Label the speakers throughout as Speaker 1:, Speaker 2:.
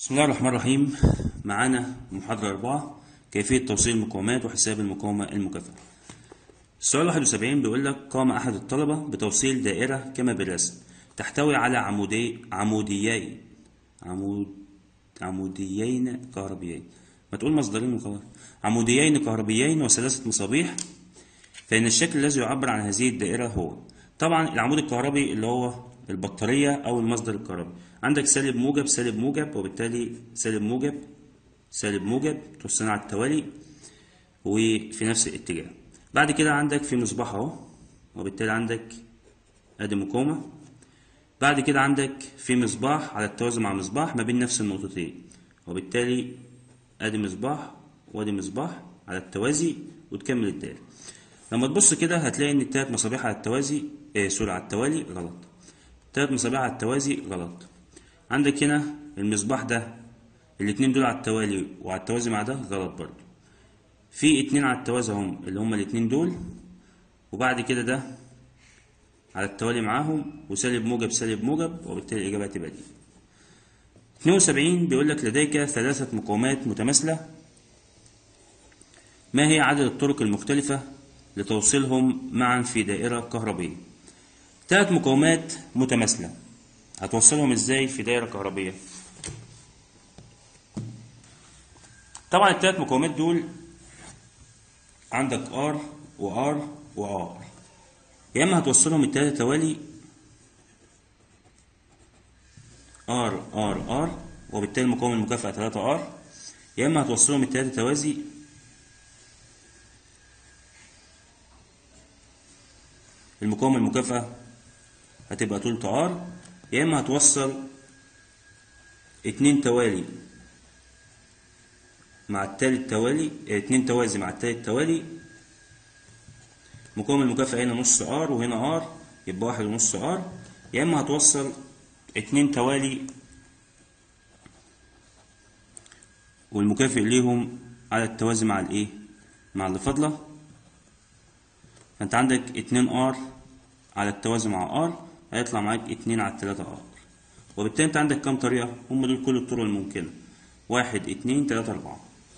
Speaker 1: بسم الله الرحمن الرحيم معانا محاضرة أربعة كيفية توصيل المقاومات وحساب المقاومة المكافئة السؤال 71 بيقول لك قام أحد الطلبة بتوصيل دائرة كما بالرسم تحتوي على عمودي عموديين عمود عموديين كهربيين ما تقول مصدرين وخلاص عموديين كهربيين وثلاثة مصابيح فإن الشكل الذي يعبر عن هذه الدائرة هو طبعا العمود الكهربي اللي هو البطارية أو المصدر الكهربي عندك سالب موجب سالب موجب وبالتالي سالب موجب سالب موجب توصلنا على التوالي وفي نفس الاتجاه بعد كده عندك في مصباح اهو وبالتالي عندك ادي مقاومة بعد كده عندك في مصباح على التوازي مع مصباح ما بين نفس النقطتين وبالتالي ادي مصباح وادي مصباح على التوازي وتكمل الدائرة لما تبص كده هتلاقي ان التلات مصابيح على التوازي آه سوري على التوالي غلط تلات مصابيح على التوازي غلط عندك هنا المصباح ده الاتنين دول على التوالي وعلى التوازي مع ده غلط برضو في اتنين على التوازي هم اللي هما الاتنين دول وبعد كده ده على التوالي معاهم وسالب موجب سالب موجب وبالتالي الإجابة هتبقى دي 72 بيقول لك لديك ثلاثة مقاومات متماثلة ما هي عدد الطرق المختلفة لتوصيلهم معا في دائرة كهربية ثلاث مقاومات متماثلة هتوصلهم ازاي في دائرة كهربية طبعا الثلاث مقاومات دول عندك R و R و R يا اما هتوصلهم التلاتة توالي R R R وبالتالي مقاوم المكافأة 3 R يا اما هتوصلهم التلاتة توازي المقاومة المكافأة هتبقى تلت ار يا اما هتوصل اتنين توالي مع التالت توالي اتنين توازي مع التالت توالي مقاومة المكافأة هنا نص ار وهنا ار يبقى واحد ونص ار يا اما هتوصل اتنين توالي والمكافئ ليهم على التوازي مع الايه مع اللي فاضله فانت عندك اتنين ار على التوازي مع ار هيطلع معاك اتنين على التلاتة ار وبالتالي انت عندك كام طريقة هم دول كل الطرق الممكنة واحد اتنين تلاتة اربعة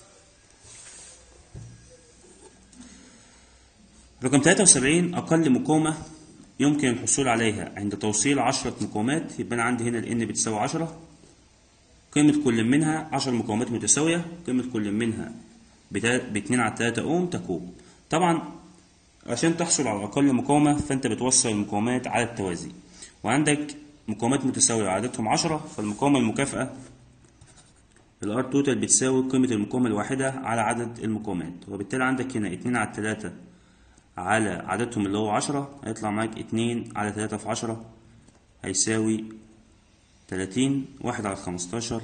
Speaker 1: رقم تلاتة وسبعين أقل مقاومة يمكن الحصول عليها عند توصيل عشرة مقاومات يبقى أنا عندي هنا ال N بتساوي عشرة قيمة كل منها عشر مقاومات متساوية قيمة كل منها باتنين على تلاتة أوم تكون طبعا عشان تحصل على أقل مقاومة فأنت بتوصل المقاومات على التوازي وعندك مقاومات متساوية عددهم عشرة فالمقاومة المكافئة الار توتال بتساوي قيمة المقاومة الواحدة على عدد المقاومات وبالتالي عندك هنا اتنين على التلاتة على عددهم اللي هو عشرة هيطلع معاك اتنين على تلاتة في عشرة هيساوي تلاتين واحد على خمستاشر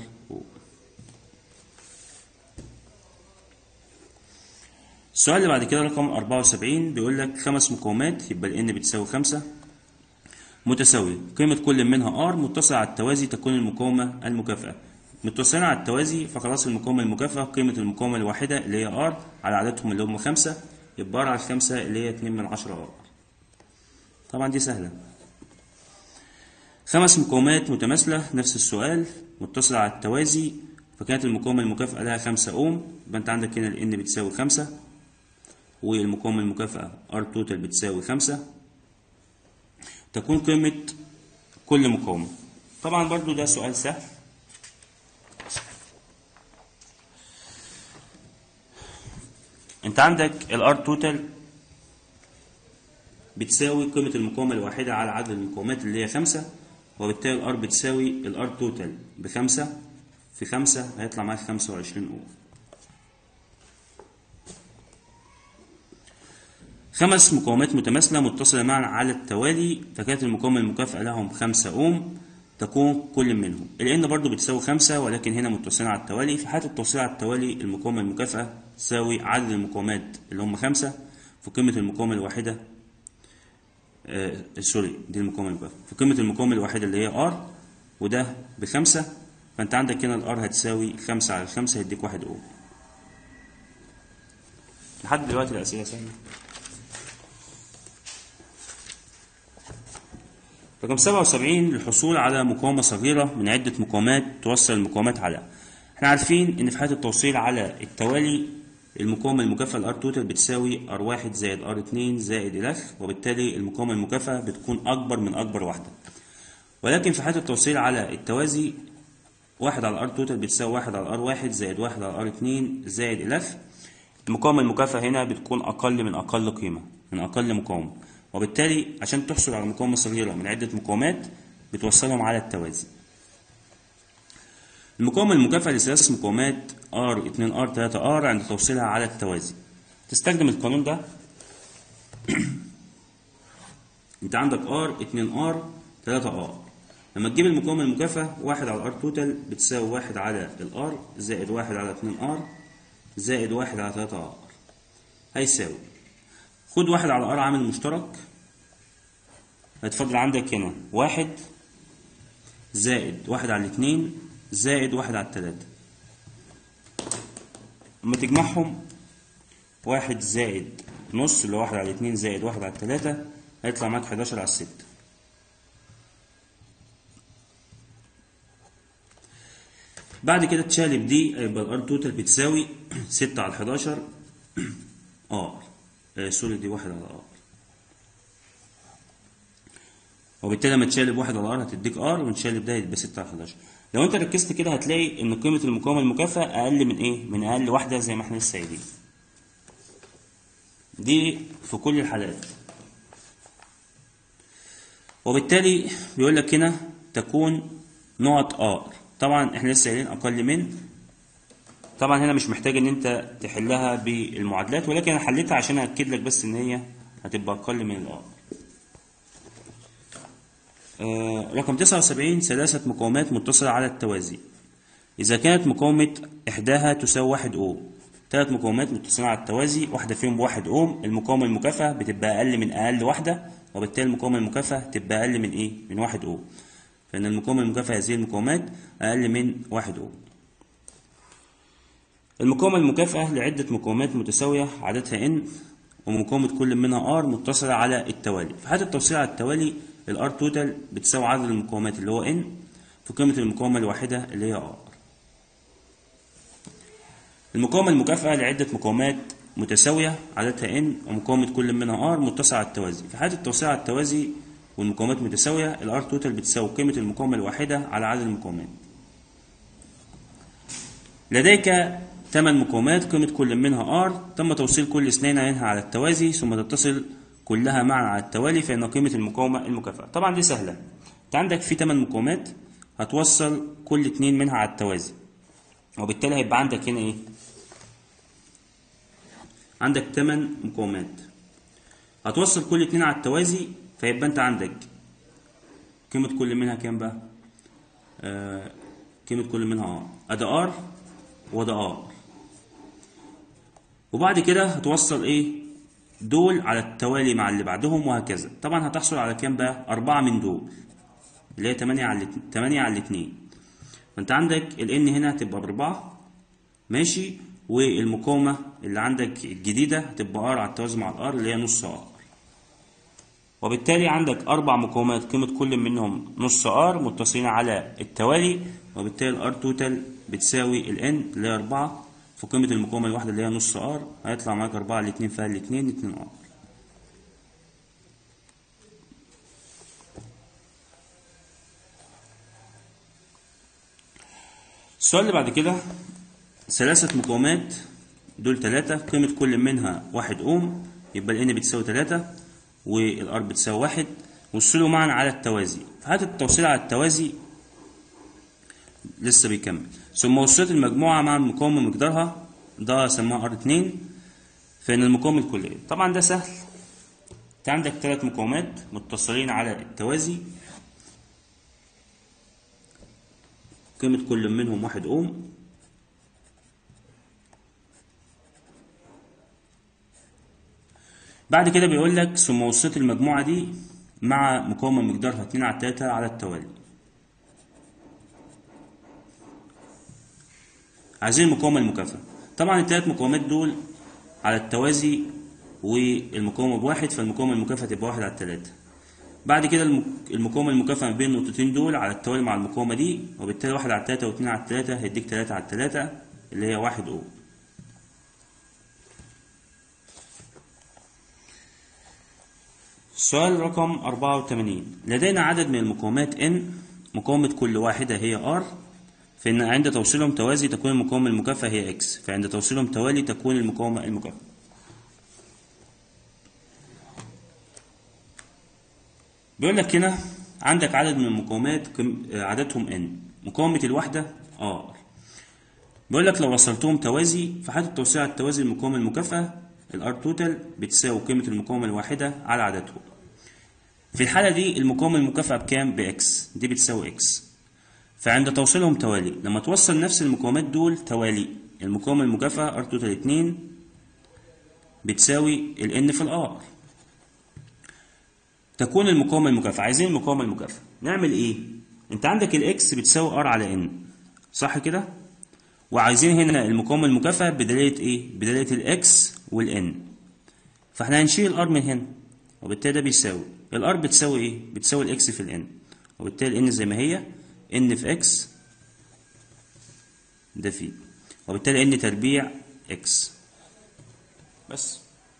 Speaker 1: السؤال اللي بعد كده رقم 74 بيقول لك خمس مقاومات يبقى ال N بتساوي خمسة متساوية قيمة كل منها R متصلة على التوازي تكون المقاومة المكافئة متصلين على التوازي فخلاص المقاومة المكافئة قيمة المقاومة الواحدة اللي هي R على عددهم اللي هم خمسة يبقى R على الخمسة اللي هي اتنين من عشرة R طبعا دي سهلة خمس مقاومات متماثلة نفس السؤال متصلة على التوازي فكانت المقاومة المكافئة لها خمسة أوم يبقى أنت عندك هنا ال N بتساوي خمسة والمقاومة المكافأة R توتال بتساوي خمسة تكون قيمة كل مقاومة طبعا برضو ده سؤال سهل انت عندك ال R توتال بتساوي قيمة المقاومة الواحدة على عدد المقاومات اللي هي خمسة وبالتالي ال R بتساوي ال R توتال بخمسة في خمسة هيطلع معاك خمسة وعشرين أوم خمس مقاومات متماثلة متصلة معا على التوالي فكانت المقاومة المكافئة لهم خمسة أوم تكون كل منهم لأن برضو بتساوي خمسة ولكن هنا متصلين على التوالي في حالة التوصيل على التوالي المقاومة المكافئة تساوي عدد المقاومات اللي هم خمسة في قيمة المقاومة الواحدة آه سوري دي المقاومة المكافئة في قيمة المقاومة الواحدة اللي هي R وده بخمسة فأنت عندك هنا الار هتساوي خمسة على خمسة هيديك واحد أوم لحد دلوقتي الأسئلة سهلة رقم 77 للحصول على مقاومة صغيرة من عدة مقاومات توصل المقاومات على احنا عارفين ان في حالة التوصيل على التوالي المقاومة المكافأة الار توتال بتساوي ار واحد زائد ار اتنين زائد الف وبالتالي المقاومة المكافأة بتكون اكبر من اكبر واحدة ولكن في حالة التوصيل على التوازي واحد على ار توتال بتساوي واحد على ار واحد زائد واحد على ار اتنين زائد الف المقاومة المكافأة هنا بتكون أقل من أقل قيمة من أقل مقاومة وبالتالي عشان تحصل على مقاومة صغيرة من عدة مقاومات بتوصلهم على التوازي المقاومة المكافأة لثلاث مقاومات R 2 R 3 R عند توصيلها على التوازي تستخدم القانون ده انت عندك R 2 R 3 R لما تجيب المقاومة المكافأة واحد على R توتال بتساوي واحد على ال R زائد واحد على 2 R زائد واحد على 3 R هيساوي خد واحد على R عامل مشترك هيتفضل عندك هنا واحد زائد واحد على الاتنين زائد واحد على التلاتة اما تجمعهم واحد زائد نص اللي هو واحد على الاتنين زائد واحد على التلاتة هيطلع معاك حداشر على الستة بعد كده تشالب دي يبقى الار توتال بتساوي ستة على حداشر ار آه سوري دي واحد على ار وبالتالي لما تشالب واحد على ار هتديك ار ونشالب ده يبقى 6 على 11 لو انت ركزت كده هتلاقي ان قيمه المقاومه المكافاه اقل من ايه من اقل واحده زي ما احنا لسه قايلين دي في كل الحالات وبالتالي بيقول لك هنا تكون نقط ار طبعا احنا لسه قايلين اقل من طبعا هنا مش محتاج ان انت تحلها بالمعادلات ولكن انا حليتها عشان اكد لك بس ان هي هتبقى اقل من الار آه، رقم 79 ثلاثة مقاومات متصلة على التوازي إذا كانت مقاومة إحداها تساوي واحد أوم ثلاث مقاومات متصلة على التوازي واحدة فيهم بواحد أوم المقاومة المكافأة بتبقى أقل من أقل واحدة وبالتالي المقاومة المكافأة تبقى أقل من إيه؟ من واحد أوم فإن المقاومة المكافأة هذه المقاومات أقل من واحد أوم المقاومة المكافأة لعدة مقاومات متساوية عددها N ومقاومة كل منها R متصلة على التوالي في حالة التوصيل على التوالي الار توتال بتساوي عدد المقاومات اللي هو ان في قيمة المقاومة الواحدة اللي هي ار المقاومة المكافأة لعدة مقاومات متساوية عددها ان ومقاومة كل منها ار متصلة على التوازي في حالة التوصيل على التوازي والمقاومات متساوية الار توتال بتساوي قيمة المقاومة الواحدة على عدد المقاومات لديك 8 مقاومات قيمة كل منها R تم توصيل كل اثنين منها على التوازي ثم تتصل كلها معا على التوالي فإن قيمة المقاومة المكافأة طبعا دي سهلة أنت عندك في 8 مقاومات هتوصل كل اتنين منها على التوازي وبالتالي هيبقى عندك هنا إيه عندك 8 مقاومات هتوصل كل اتنين على التوازي فيبقى أنت عندك قيمة كل منها كام بقى؟ آه قيمة كل منها اه أدا ار وده ار وبعد كده هتوصل ايه دول على التوالي مع اللي بعدهم وهكذا طبعا هتحصل على كام بقى أربعة من دول اللي هي 8 على 8 على 2 فانت عندك ال n هنا هتبقى بأربعة ماشي والمقاومة اللي عندك الجديدة هتبقى r على التوازي مع الار اللي هي نص r وبالتالي عندك أربع مقاومات قيمة كل منهم نص r متصلين على التوالي وبالتالي الار توتال بتساوي ال n اللي هي 4 في قيمة المقاومة الواحدة اللي هي نص r هيطلع معاك 4 على 2 فيها الاتنين 2 r السؤال اللي بعد كده ثلاثة مقاومات دول ثلاثة قيمة كل منها واحد أوم يبقى ال n بتساوي ثلاثة والار بتساوي واحد وصلوا معا على التوازي في حالة التوصيل على التوازي لسه بيكمل ثم وصلت المجموعة مع المقاومة مقدارها ده سموها ار 2 فإن المقاومة الكلية طبعا ده سهل انت عندك ثلاث مقاومات متصلين على التوازي قيمة كل منهم واحد أوم بعد كده بيقول لك ثم وصلت المجموعة دي مع مقاومة مقدارها 2 على 3 على التوالي عايزين المقاومة المكافأة طبعا الثلاث مقاومات دول على التوازي والمقاومة بواحد فالمقاومة المكافأة تبقى واحد على التلاتة بعد كده المك- المقاومة المكافأة ما بين النقطتين دول على التوالي مع المقاومة دي وبالتالي واحد على التلاتة واتنين على التلاتة هيديك تلاتة على التلاتة اللي هي واحد أو سؤال رقم 84 لدينا عدد من المقاومات N مقاومة كل واحدة هي R فإن عند توصيلهم توازي تكون المقاومة المكافأة هي X فعند توصيلهم توالي تكون المقاومة المكافأة بيقول لك هنا عندك عدد من المقاومات قم- آه، عددهم N مقاومة الواحدة R بيقول لك لو وصلتهم توازي في حالة التوصيل على التوازي المقاومة المكافأة الار توتال بتساوي قيمة المقاومة الواحدة على عددهم في الحالة دي المقاومة المكافأة بكام؟ بإكس دي بتساوي إكس فعند توصيلهم توالي لما توصل نفس المقاومات دول توالي المقاومة المكافأة ار توتال 2 بتساوي ال N في الار تكون المقاومة المكافأة عايزين المقاومة المكافأة نعمل ايه؟ انت عندك الاكس بتساوي ار على ان صح كده؟ وعايزين هنا المقاومة المكافأة بدلالة ايه؟ بدلالة الاكس والان فاحنا هنشيل الار من هنا وبالتالي ده بيساوي الار بتساوي ايه؟ بتساوي الاكس في الان وبالتالي الان زي ما هي ان في اكس ده في وبالتالي ان تربيع اكس بس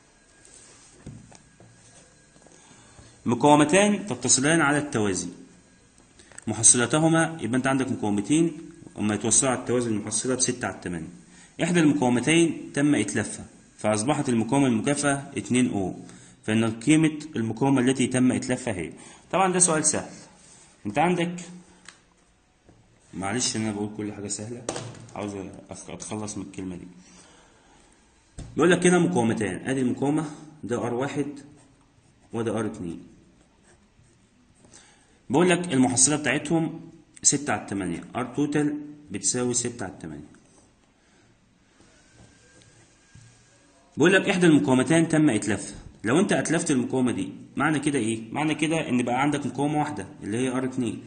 Speaker 1: مقاومتان تتصلان على التوازي محصلتهما يبقى انت عندك مقاومتين وما يتوصلوا على التوازي المحصلة بستة على التمانية إحدى المقاومتين تم إتلافها فأصبحت المقاومة المكافأة 2 أو فإن قيمة المقاومة التي تم إتلافها هي طبعا ده سؤال سهل أنت عندك معلش أنا بقول كل حاجة سهلة عاوز أخ- أتخلص من الكلمة دي بيقول لك كده مقاومتان ادي المقاومة ده ار واحد وده ار اتنين بقول لك المحصلة بتاعتهم ستة على التمانية ار توتال بتساوي ستة على التمانية بقول لك احدى المقاومتين تم اتلافها لو انت اتلفت المقاومة دي معنى كده ايه معنى كده ان بقى عندك مقاومة واحدة اللي هي ار اتنين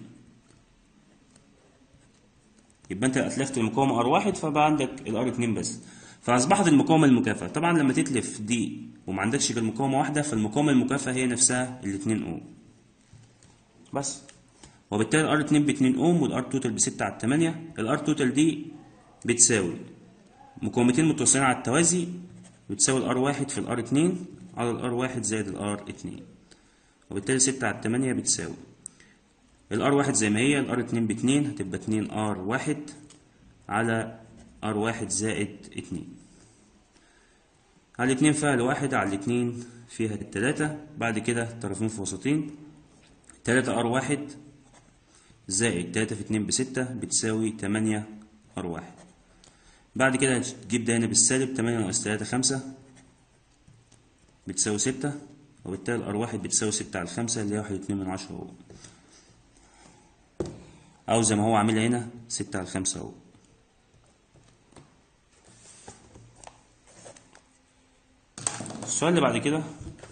Speaker 1: يبقى انت اتلفت المقاومة ار واحد فبقى عندك الار اتنين بس فاصبحت المقاومة المكافأة طبعا لما تتلف دي وما عندكش غير مقاومة واحدة فالمقاومة المكافأة هي نفسها الاتنين اوم بس وبالتالي الار 2 ب 2 اوم والار توتال ب 6 على 8 الار توتال دي بتساوي مقاومتين متوصلين على التوازي بتساوي الار 1 في الار 2 على الار 1 زائد الار 2 وبالتالي 6 على 8 بتساوي الار 1 زي ما هي الار 2 ب 2 هتبقى 2 ار 1 على ار 1 زائد 2 على الاتنين فيها الواحد على الاتنين فيها التلاتة بعد كده طرفين في وسطين تلاتة ار واحد زائد تلاتة في اتنين بستة بتساوي تمانية ار واحد بعد كده هتجيب ده هنا بالسالب تمانية ناقص تلاتة خمسة بتساوي ستة وبالتالي الار واحد بتساوي ستة على الخمسة اللي هي واحد اتنين من عشرة اهو أو زي ما هو عاملها هنا ستة على الخمسة اهو السؤال اللي بعد كده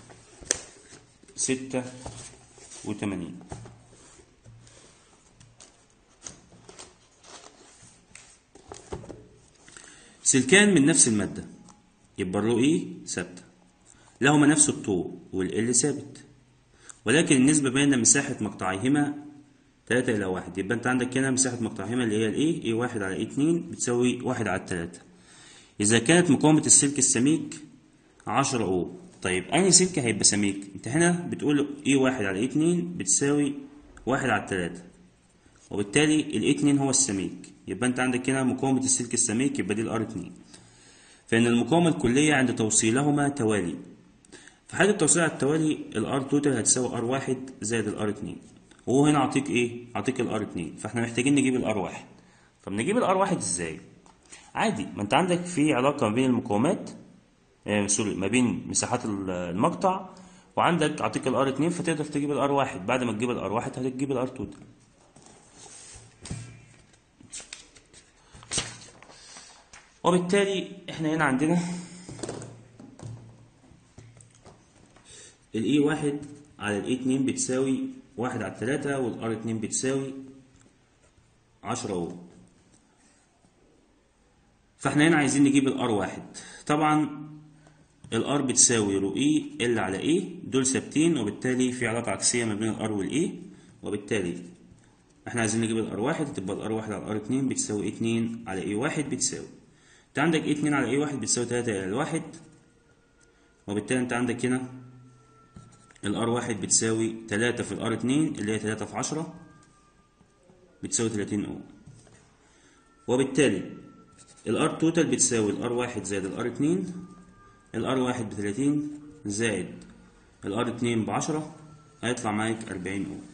Speaker 1: ستة وتمانين سلكان من نفس المادة يبقى الرو إيه ثابتة لهما نفس الطول والإل ثابت ولكن النسبة بين مساحة مقطعيهما تلاتة إلى واحد يبقى أنت عندك هنا مساحة مقطعيهما اللي هي الإيه إيه واحد على إيه اتنين بتساوي واحد على التلاتة إذا كانت مقاومة السلك السميك عشرة أو طيب أنهي سلك هيبقى سميك؟ أنت هنا بتقول إيه واحد على إيه اتنين بتساوي واحد على التلاتة وبالتالي الإيه اتنين هو السميك يبقى أنت عندك هنا مقاومة السلك السميك يبقى دي الآر اتنين فإن المقاومة الكلية عند توصيلهما توالي في حالة التوصيل على التوالي الآر توتال هتساوي آر واحد زائد الآر اتنين وهو هنا عطيك إيه؟ عطيك الآر اتنين فإحنا محتاجين نجيب الآر واحد طب نجيب الآر واحد إزاي؟ عادي ما أنت عندك في علاقة ما بين المقاومات آه، سوري ما بين مساحات ال- المقطع وعندك اعطيك الار 2 فتقدر تجيب الار 1 بعد ما تجيب الار 1 هتجيب الار توتال وبالتالي احنا هنا عندنا الاي 1 على الاي 2 بتساوي 1 على 3 والار 2 بتساوي 10 اهو فاحنا هنا عايزين نجيب الار 1 طبعا الار بتساوي رو اي ال على اي دول ثابتين وبالتالي في علاقة عكسية ما بين الار والاي وبالتالي احنا عايزين نجيب الار واحد تبقى الار واحد على الار اتنين بتساوي اتنين على اي واحد بتساوي انت عندك اي اتنين على اي واحد بتساوي تلاتة الى الواحد وبالتالي انت عندك هنا الار واحد بتساوي تلاتة في الار اتنين اللي هي تلاتة في عشرة بتساوي تلاتين اوم وبالتالي الار توتال بتساوي الار واحد زائد الار اتنين الار واحد بتلاتين زائد الار اتنين بعشرة هيطلع معاك أربعين اوم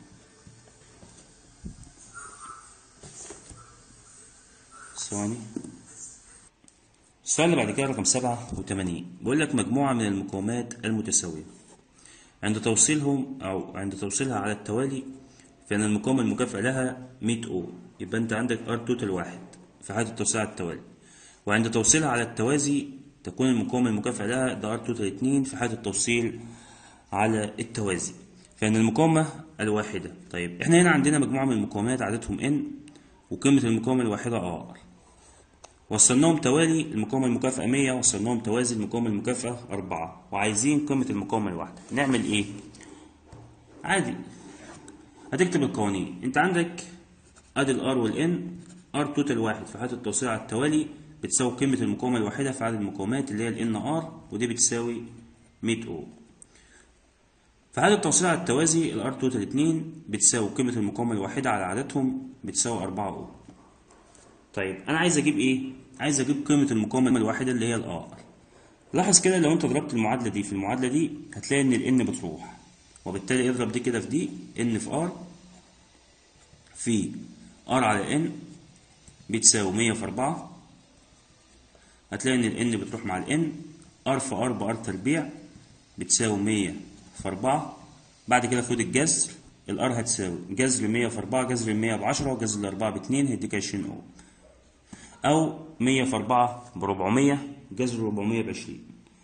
Speaker 1: ثواني السؤال اللي بعد كده رقم سبعة وتمانين بيقول لك مجموعة من المقاومات المتساوية عند توصيلهم أو عند توصيلها على التوالي فإن المقاومة المكافئة لها 100 أوم يبقى أنت عندك ار توتال واحد في حالة التوصيل على التوالي وعند توصيلها على التوازي تكون المقاومة المكافئة لها ده ار توتال اتنين في حالة التوصيل على التوازي فإن المقاومة الواحدة طيب احنا هنا عندنا مجموعة من المقاومات عددهم n وقيمة المقاومة الواحدة r وصلناهم توالي المقاومة المكافئة 100 وصلناهم توازي المقاومة المكافئة 4 وعايزين قيمة المقاومة الواحدة نعمل ايه؟ عادي هتكتب القوانين انت عندك ادي الار والان ار توتال واحد في حالة التوصيل على التوالي بتساوي قيمة المقاومة الواحدة في عدد المقاومات اللي هي الان ار ودي بتساوي 100 اوم في حالة التوصيل على التوازي الار توتال 2 بتساوي قيمة المقاومة الواحدة على عددهم بتساوي 4 اوم طيب انا عايز اجيب ايه عايز اجيب قيمه المقاومه الواحده اللي هي الار لاحظ كده لو انت ضربت المعادله دي في المعادله دي هتلاقي ان الان بتروح وبالتالي اضرب دي كده في دي ان في ار في ار على ان بتساوي 100 في 4 هتلاقي ان الان بتروح مع الان ار في ار بار تربيع بتساوي 100 في 4 بعد كده خد الجذر الار هتساوي جذر 100 في 4 جذر 100 ب 10 وجذر 4 ب 2 هيديك 20 اوم او 100 في 4 ب 400 جذر 400 ب 20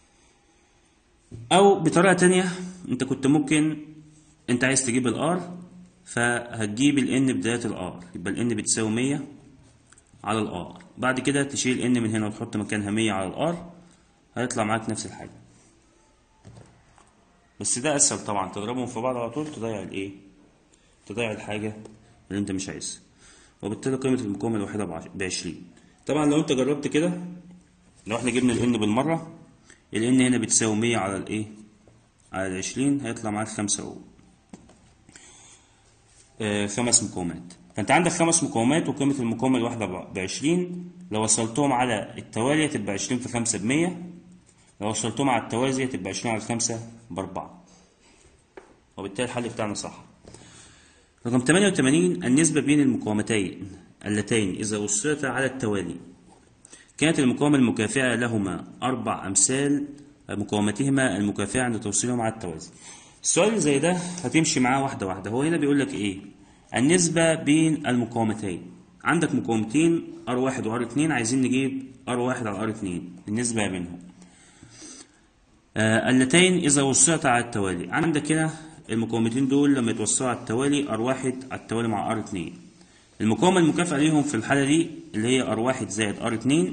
Speaker 1: او بطريقه تانية انت كنت ممكن انت عايز تجيب الار فهتجيب الان بدايه الار يبقى الان بتساوي 100 على الار بعد كده تشيل ان من هنا وتحط مكانها 100 على الار هيطلع معاك نفس الحاجه بس ده اسهل طبعا تضربهم في بعض على طول تضيع الايه تضيع الحاجه اللي انت مش عايزها وبالتالي قيمه المقاومه الواحده ب 20 طبعا لو انت جربت كده لو احنا جبنا الان بالمره الان هنا بتساوي 100 على الايه على ال 20 هيطلع معاك 5 اوم آه خمس مقاومات فانت عندك خمس مقاومات وقيمه المقاومه الواحده ب 20 لو وصلتهم على التوالي هتبقى 20 في 5 ب 100 لو وصلتهم على التوازي هتبقى 20 على 5 ب 4 وبالتالي الحل بتاعنا صح رقم 88 النسبة بين المقاومتين اللتين إذا وصلتا على التوالي كانت المقاومة المكافئة لهما أربع أمثال مقاومتهما المكافئة عند توصيلهم على التوازي السؤال اللي زي ده هتمشي معاه واحدة واحدة هو هنا بيقول لك إيه النسبة بين المقاومتين عندك مقاومتين R1 و R2 عايزين نجيب R1 على R2 النسبة بينهم آه اللتين إذا وصلتا على التوالي عندك هنا المقاومتين دول لما يتوصلوا على التوالي R1 على التوالي مع R2 المقاومة المكافئة ليهم في الحالة دي اللي هي R1 زائد R2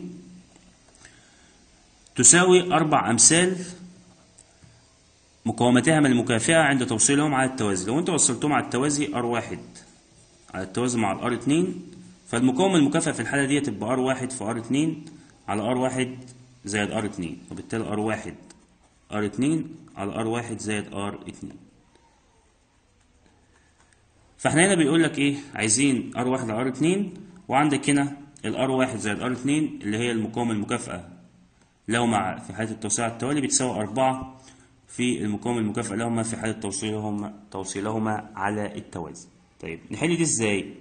Speaker 1: تساوي أربع أمثال مقاومتهم المكافئة عند توصيلهم على التوازي لو أنت وصلتهم على التوازي R1 على التوازي مع ال R2 فالمقاومة المكافئة في الحالة دي تبقى R1 في R2 على R1 زائد R2 وبالتالي R1 R2 على R1 زائد R2 فاحنا هنا بيقول لك ايه عايزين R1 على R2 وعندك هنا ال R1 زائد R2 اللي هي المقاومة المكافئة لو مع في حالة التوصيل على التوالي بتساوي أربعة في المقاومة المكافئة لهما في حالة توصيلهما توصيلهما على التوازي طيب نحل دي ازاي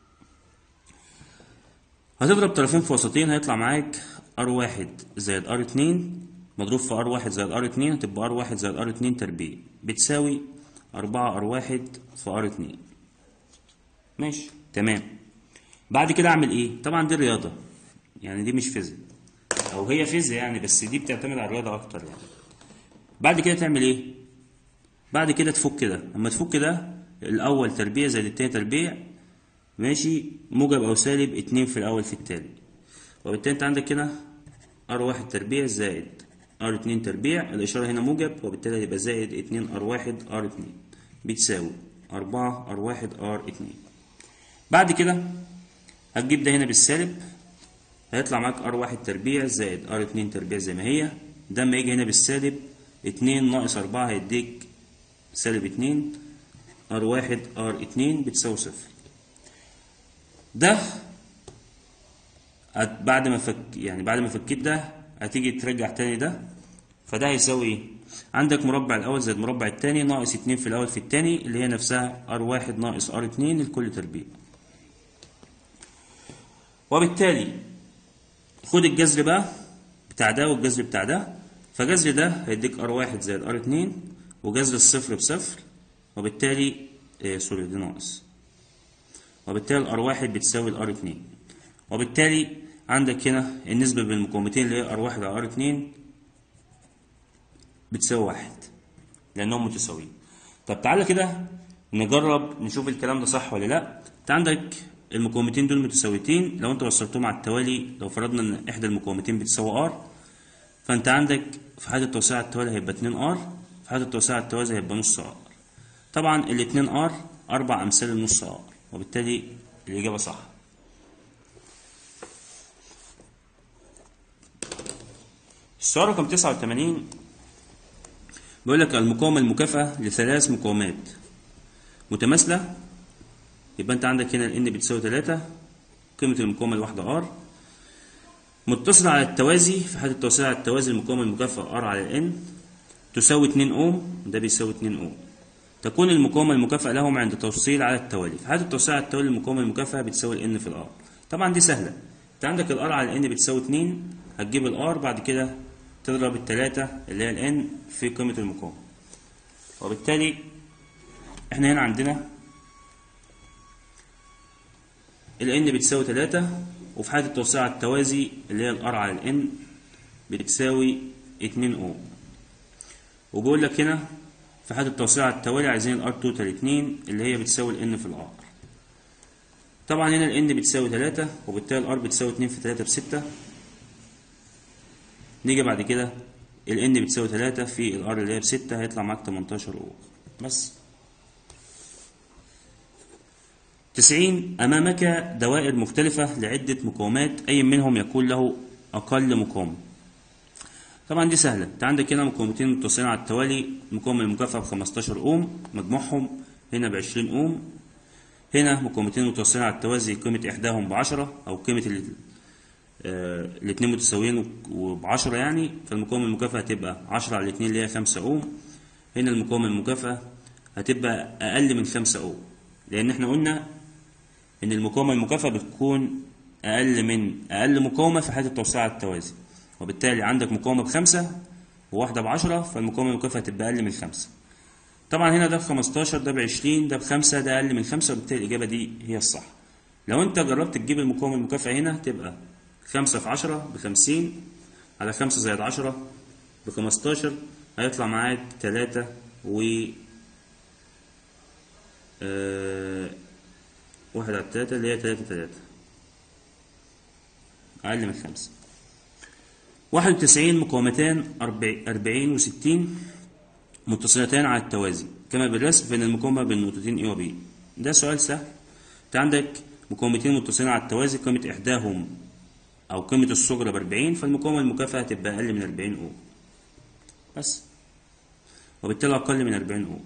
Speaker 1: هتضرب طرفين في وسطين هيطلع معاك R1 زائد R2 مضروب في R1 زائد R2 هتبقى R1 زائد R2 تربيع بتساوي أربعة R1 في R2 ماشي تمام بعد كده أعمل إيه؟ طبعا دي رياضة يعني دي مش فيزياء أو هي فيزياء يعني بس دي بتعتمد على الرياضة أكتر يعني بعد كده تعمل إيه؟ بعد كده تفك كده أما تفك ده الأول تربيع زائد التاني تربيع ماشي موجب أو سالب اتنين في الأول في التاني وبالتالي أنت عندك هنا R1 تربيع زائد ار 2 تربيع الإشارة هنا موجب وبالتالي هيبقى زائد 2 ار 1 ار 2 بتساوي 4 ار 1 ار 2 بعد كده هتجيب ده هنا بالسالب هيطلع معاك ار 1 تربيع زائد ار 2 تربيع زي ما هي ده اما يجي هنا بالسالب 2 ناقص 4 هيديك سالب 2 ار 1 ار 2 بتساوي صفر ده هت- بعد ما فك يعني بعد ما فكيت ده هتيجي ترجع تاني ده فده هيساوي ايه عندك مربع الاول زائد مربع التاني ناقص 2 في الاول في التاني اللي هي نفسها ار 1 ناقص ار 2 الكل تربيع وبالتالي خد الجذر بقى بتاع ده والجذر بتاع ده فجذر ده هيديك ار 1 زائد ار 2 وجذر الصفر بصفر وبالتالي آه سوري دي ناقص وبالتالي الار 1 بتساوي الار 2 وبالتالي عندك هنا النسبة بين المقاومتين اللي هي ار 1 على ار 2 بتساوي واحد لأنهم متساويين طب تعالى كده نجرب نشوف الكلام ده صح ولا لا انت عندك المقاومتين دول متساويتين لو انت وصلتهم على التوالي لو فرضنا ان احدى المقاومتين بتساوي ار فانت عندك في حالة التوسيع على التوالي هيبقى 2 ار في حالة التوسيع على التوازي هيبقى نص ار طبعا ال 2 ار اربع امثال النص ار وبالتالي الاجابة صح السؤال رقم 89 بيقول لك المقاومة المكافأة لثلاث مقاومات متماثلة يبقى انت عندك هنا ال n بتساوي 3 قيمة المقاومة الواحدة R متصلة على التوازي في حالة التوسيع على التوازي المقاومة المكافأة R على ال n تساوي 2 أوم ده بيساوي 2 أوم تكون المقاومة المكافأة لهم عند توصيل على التوالي في حالة التوسيع على التوالي المقاومة المكافأة بتساوي ال n في ال R طبعا دي سهلة انت عندك ال R على ال n بتساوي 2 هتجيب ال R بعد كده تضرب التلاتة اللي هي ال n في قيمة المقاومة وبالتالي احنا هنا عندنا ال n بتساوي تلاتة وفي حالة التوسيع على التوازي اللي هي ال r على ال n بتساوي اتنين اوم وبيقول لك هنا في حالة التوسيع على التوالي عايزين ال r توتال اتنين اللي هي بتساوي ال n في ال r طبعا هنا ال n بتساوي تلاتة وبالتالي ال r بتساوي اتنين في تلاتة بستة نيجي بعد كده ال n بتساوي تلاتة في ال r اللي هي بستة هيطلع معاك تمنتاشر اوم بس تسعين أمامك دوائر مختلفة لعدة مقاومات أي منهم يكون له أقل مقاومة طبعا دي سهلة أنت عندك هنا مقاومتين متصلين على التوالي المقاومة المكافأة بخمستاشر أوم مجموعهم هنا بعشرين أوم هنا مقاومتين متصلين على التوازي قيمة إحداهم بعشرة أو قيمة ال آه الاتنين متساويين وبعشرة يعني فالمقاومة المكافأة هتبقى عشرة على الاتنين اللي هي خمسة أوم هنا المقاومة المكافأة هتبقى أقل من خمسة أوم لأن احنا قلنا إن المقاومة المكافأة بتكون أقل من أقل مقاومة في حالة التوسيع على التوازي وبالتالي عندك مقاومة بخمسة وواحدة بعشرة فالمقاومة المكافأة تبقى أقل من خمسة طبعا هنا ده بخمستاشر ده بعشرين ده بخمسة ده أقل من خمسة وبالتالي الإجابة دي هي الصح لو أنت جربت تجيب المقاومة المكافأة هنا تبقى خمسة في عشرة بخمسين على خمسة زائد عشرة بخمستاشر هيطلع معاك تلاتة و آه واحد على التلاتة اللي هي تلاتة تلاتة أقل من خمسة واحد وتسعين مقاومتان أربعين وستين متصلتان على التوازي كما بالرسم فإن المقاومة بين النقطتين A و B ده سؤال سهل أنت عندك مقاومتين متصلين على التوازي قيمة إحداهم أو قيمة الصغرى بأربعين فالمقاومة المكافأة تبقى أقل من أربعين أوم بس وبالتالي أقل من أربعين أوم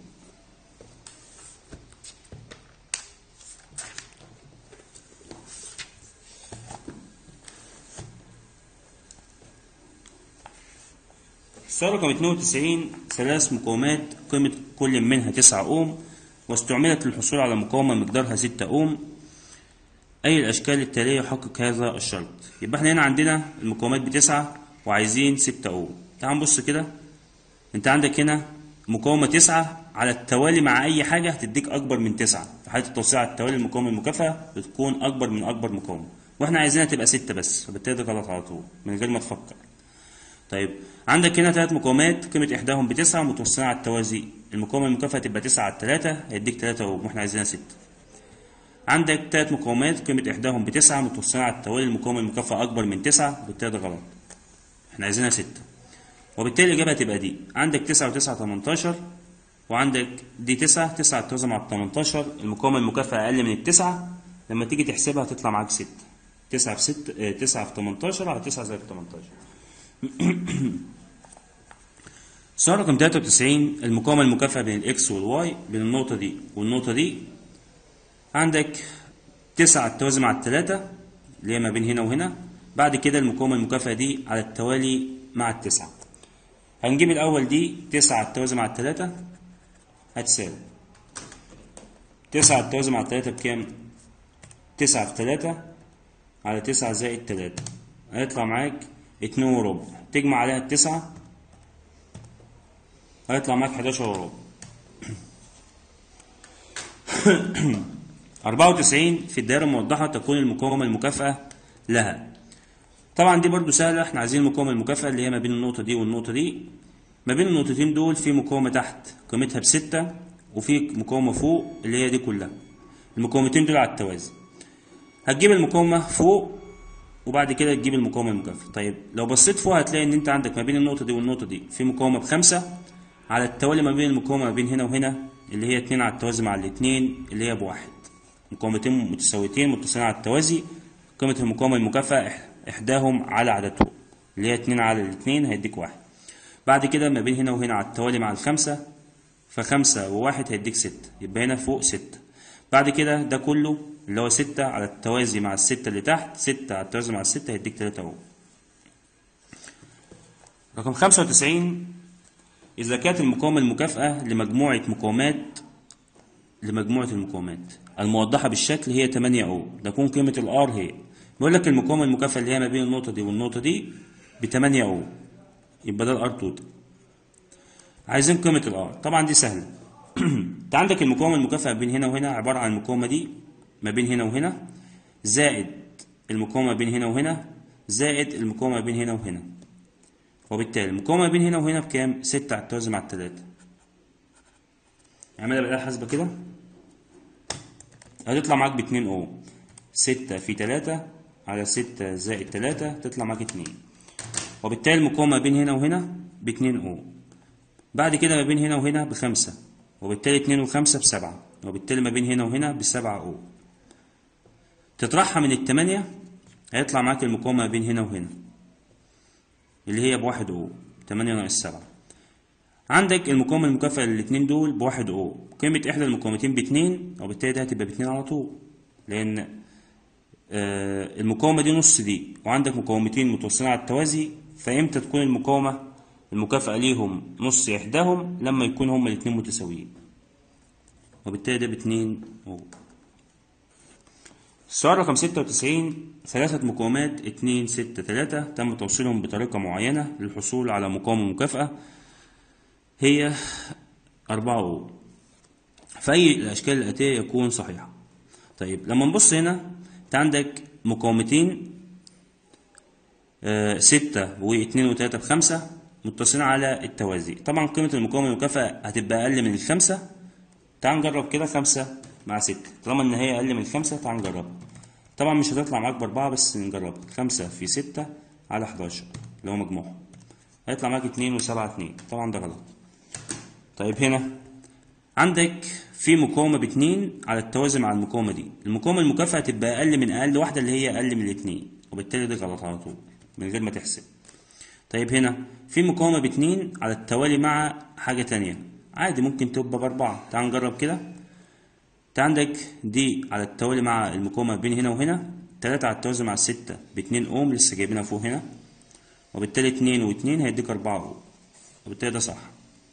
Speaker 1: السؤال رقم 92 ثلاث مقاومات قيمة كل منها 9 أوم واستعملت للحصول على مقاومة مقدارها 6 أوم أي الأشكال التالية يحقق هذا الشرط يبقى احنا هنا عندنا المقاومات بتسعة وعايزين 6 أوم تعال نبص كده أنت عندك هنا مقاومة 9 على التوالي مع أي حاجة هتديك أكبر من 9 في حالة التوسيع على التوالي المقاومة المكافأة بتكون أكبر من أكبر مقاومة واحنا عايزينها تبقى 6 بس فبالتالي ده غلط على طول من غير ما تفكر طيب عندك هنا ثلاث مقاومات قيمة إحداهم بتسعة متوصلين على التوازي المقاومة المكافأة تبقى تسعة على التلاتة هيديك تلاتة أوم واحنا عايزينها ستة عندك ثلاث مقاومات قيمة إحداهم بتسعة متوصلين على التوالي المقاومة المكافأة أكبر من تسعة بالتالي ده غلط احنا عايزينها ستة وبالتالي الإجابة هتبقى دي عندك 9 و9 18 وعندك دي 9 9 توزن على 18 المقاومة المكافأة أقل من التسعة لما تيجي تحسبها هتطلع معاك 6 9 في 6 9 في 18 على 9 زائد 18 السؤال رقم 93 المقاومة المكافأة بين الإكس والواي بين النقطة دي والنقطة دي عندك 9 على التوازي مع التلاتة اللي هي ما بين هنا وهنا بعد كده المقاومة المكافأة دي على التوالي مع التسعة هنجيب الأول دي 9 على التوازي مع التلاتة هتساوي 9 على التوازي مع التلاتة بكام؟ 9 في 3 على 9 زائد 3 هيطلع معاك 2 وربع تجمع عليها التسعة هيطلع معاك 11 وربع 94 في الدائرة الموضحة تكون المقاومة المكافأة لها طبعا دي برضو سهلة احنا عايزين المقاومة المكافأة اللي هي ما بين النقطة دي والنقطة دي ما بين النقطتين دول في مقاومة تحت قيمتها بستة وفي مقاومة فوق اللي هي دي كلها المقاومتين دول على التوازي هتجيب المقاومة فوق وبعد كده تجيب المقاومة المكافأة طيب لو بصيت فوق هتلاقي ان انت عندك ما بين النقطة دي والنقطة دي في مقاومة بخمسة على التوالي ما بين المقاومة ما بين هنا وهنا اللي هي اتنين على التوازي مع الاتنين اللي هي بواحد مقاومتين متساويتين متصلين على التوازي قيمة المقاومة المكافأة إح- إحداهم على عددهم اللي هي اتنين على الاتنين هيديك واحد بعد كده ما بين هنا وهنا على التوالي مع الخمسة فخمسة وواحد هيديك ستة يبقى هنا فوق ستة بعد كده ده كله اللي هو ستة على التوازي مع الستة اللي تحت ستة على التوازي مع الستة هيديك تلاتة أهو رقم خمسة وتسعين إذا كانت المقاومة المكافأة لمجموعة مقاومات لمجموعة المقاومات الموضحة بالشكل هي 8 أو تكون قيمة الآر هي بيقول لك المقاومة المكافأة اللي هي ما بين النقطة دي والنقطة دي ب 8 أو يبقى ده الآر توتال عايزين قيمة الآر طبعا دي سهلة انت عندك المقاومة المكافأة بين هنا وهنا عبارة عن المقاومة دي ما بين هنا وهنا زائد المقاومة بين هنا وهنا زائد المقاومة بين هنا وهنا وبالتالي المقاومة بين هنا وهنا بكام؟ ستة على التوازي مع التلاتة اعملها بآلة حاسبة كده هتطلع معاك باتنين اوم ستة في تلاتة على ستة زائد تلاتة تطلع معاك اتنين وبالتالي المقاومة بين هنا وهنا باتنين اوم بعد كده ما بين هنا وهنا بخمسة وبالتالي اتنين وخمسة بسبعة وبالتالي ما بين هنا وهنا بسبعة اوم تطرحها من التمانية هيطلع معاك المقاومة ما بين هنا وهنا اللي هي بواحد اوم تمانية ناقص سبعة عندك المقاومة المكافأة للاتنين دول بواحد اوم قيمة إحدى المقاومتين باتنين وبالتالي ده هتبقى باتنين على طول لأن آه، المقاومة دي نص دي وعندك مقاومتين متوصلين على التوازي فإمتى تكون المقاومة المكافأة ليهم نص إحداهم لما يكون هما الاتنين متساويين وبالتالي ده باتنين اوم السؤال رقم 96 ثلاثة مقاومات 2 6 3 تم توصيلهم بطريقة معينة للحصول على مقاومة مكافأة هي 4 أوم في أي الأشكال الآتية يكون صحيحة طيب لما نبص هنا أنت عندك مقاومتين آه، ستة واثنين وتلاتة بخمسة متصلين على التوازي طبعا قيمة المقاومة المكافأة هتبقى أقل من الخمسة تعال نجرب كده خمسة مع ستة طالما إن هي أقل من الخمسة تعال نجربها طبعا مش هتطلع معاك بأربعة بس نجربها خمسة في ستة على حداشر اللي هو مجموعهم هيطلع معاك اتنين وسبعة اتنين طبعا ده غلط طيب هنا عندك في مقاومة باتنين على التوازي مع المقاومة دي المقاومة المكافأة تبقى أقل من أقل واحدة اللي هي أقل من الاتنين وبالتالي ده غلط على طول من غير ما تحسب طيب هنا في مقاومة باتنين على التوالي مع حاجة تانية عادي ممكن تبقى بأربعة تعال نجرب كده انت عندك دي على التوالي مع المقاومة بين هنا وهنا تلاتة على التوازي مع الستة باتنين أوم لسه جايبينها فوق هنا وبالتالي اتنين واتنين هيديك أربعة أوم وبالتالي ده صح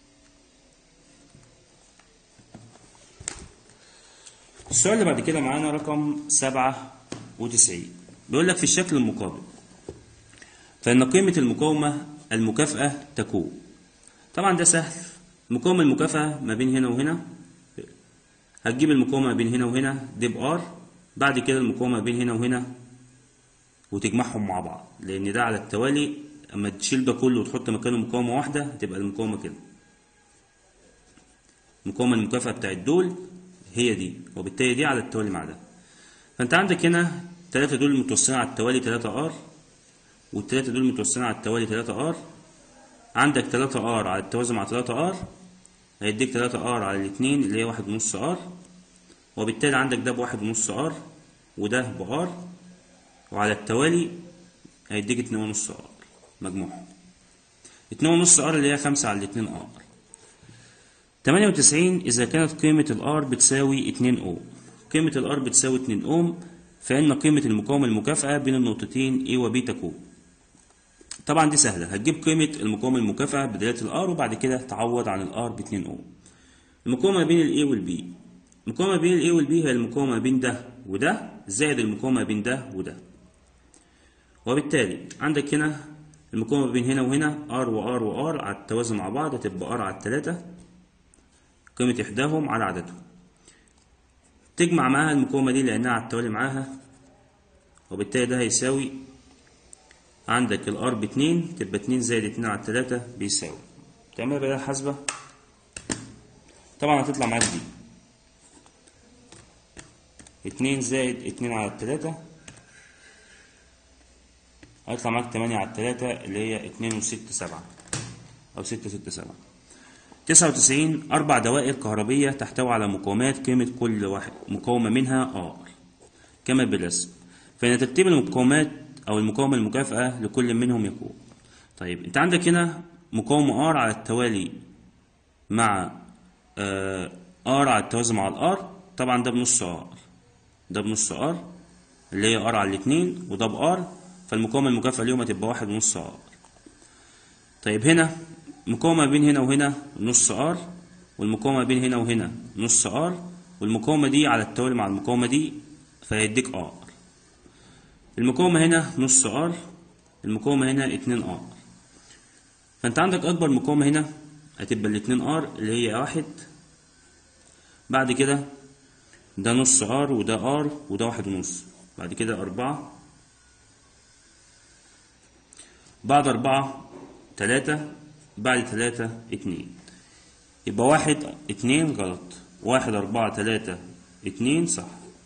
Speaker 1: السؤال اللي بعد كده معانا رقم سبعة وتسعين بيقول لك في الشكل المقابل فإن قيمة المقاومة المكافأة تكون طبعا ده سهل مقاومة المكافأة ما بين هنا وهنا هتجيب المقاومة ما بين هنا وهنا دي بار بعد كده المقاومة ما بين هنا وهنا وتجمعهم مع بعض لأن ده على التوالي أما تشيل ده كله وتحط مكانه مقاومة واحدة هتبقى المقاومة كده المقاومة المكافأة بتاعت دول هي دي وبالتالي دي على التوالي مع ده فأنت عندك هنا التلاتة دول متوصلين على التوالي تلاتة ار والتلاتة دول متوصلين على التوالي تلاتة ار عندك تلاتة ار على التوازي مع تلاتة ار هيديك تلاتة ار على الاتنين اللي هي واحد ونص ار وبالتالي عندك ده بواحد ونص ار وده بار وعلى التوالي هيديك اتنين ونص ار مجموعهم اتنين ونص ار اللي هي خمسة على الاتنين ار تمانية وتسعين إذا كانت قيمة الار بتساوي اتنين اوم قيمة الار بتساوي اتنين اوم فإن قيمة المقاومة المكافأة بين النقطتين A و B تكون طبعا دي سهلة هتجيب قيمة المقاومة المكافأة بداية الار وبعد كده تعوض عن الار باتنين اوم المقاومة بين ال A وال B المقاومة بين ال A وال B هي المقاومة بين ده وده زائد المقاومة بين ده وده وبالتالي عندك هنا المقاومة بين هنا وهنا R و R و R على التوازي مع بعض هتبقى R على التلاتة قيمة إحداهم على عددهم تجمع معاها المقاومة دي لأنها على التوالي معاها وبالتالي ده هيساوي عندك الار باتنين تبقى اتنين زائد اتنين على التلاتة بيساوي تعملها بقى حاسبة طبعا هتطلع معاك دي اتنين زائد اتنين على التلاتة هيطلع معاك تمانية على التلاتة اللي هي اتنين وستة سبعة أو ستة ستة سبعة تسعة وتسعين أربع دوائر كهربية تحتوي على مقاومات قيمة كل واحد مقاومة منها R كما بالرسم فإن ترتيب المقاومات أو المقاومة المكافئة لكل منهم يكون طيب أنت عندك هنا مقاومة R على التوالي مع آه R على التوازي مع الار طبعا ده بنص R ده بنص R اللي هي R على الاتنين وده بار فالمقاومة المكافئة اليوم هتبقى واحد ونص R طيب هنا مقاومة بين هنا وهنا نص ار والمقاومة بين هنا وهنا نص ار والمقاومة دي على التوالي مع المقاومة دي فهيديك ار المقاومة هنا نص ار المقاومة هنا اتنين ار فانت عندك اكبر مقاومة هنا هتبقى الاتنين ار اللي هي واحد بعد كده ده نص ار وده ار وده واحد ونص بعد كده اربعة بعد اربعة تلاتة بعد تلاتة اتنين يبقى واحد اتنين غلط واحد أربعة تلاتة اتنين صح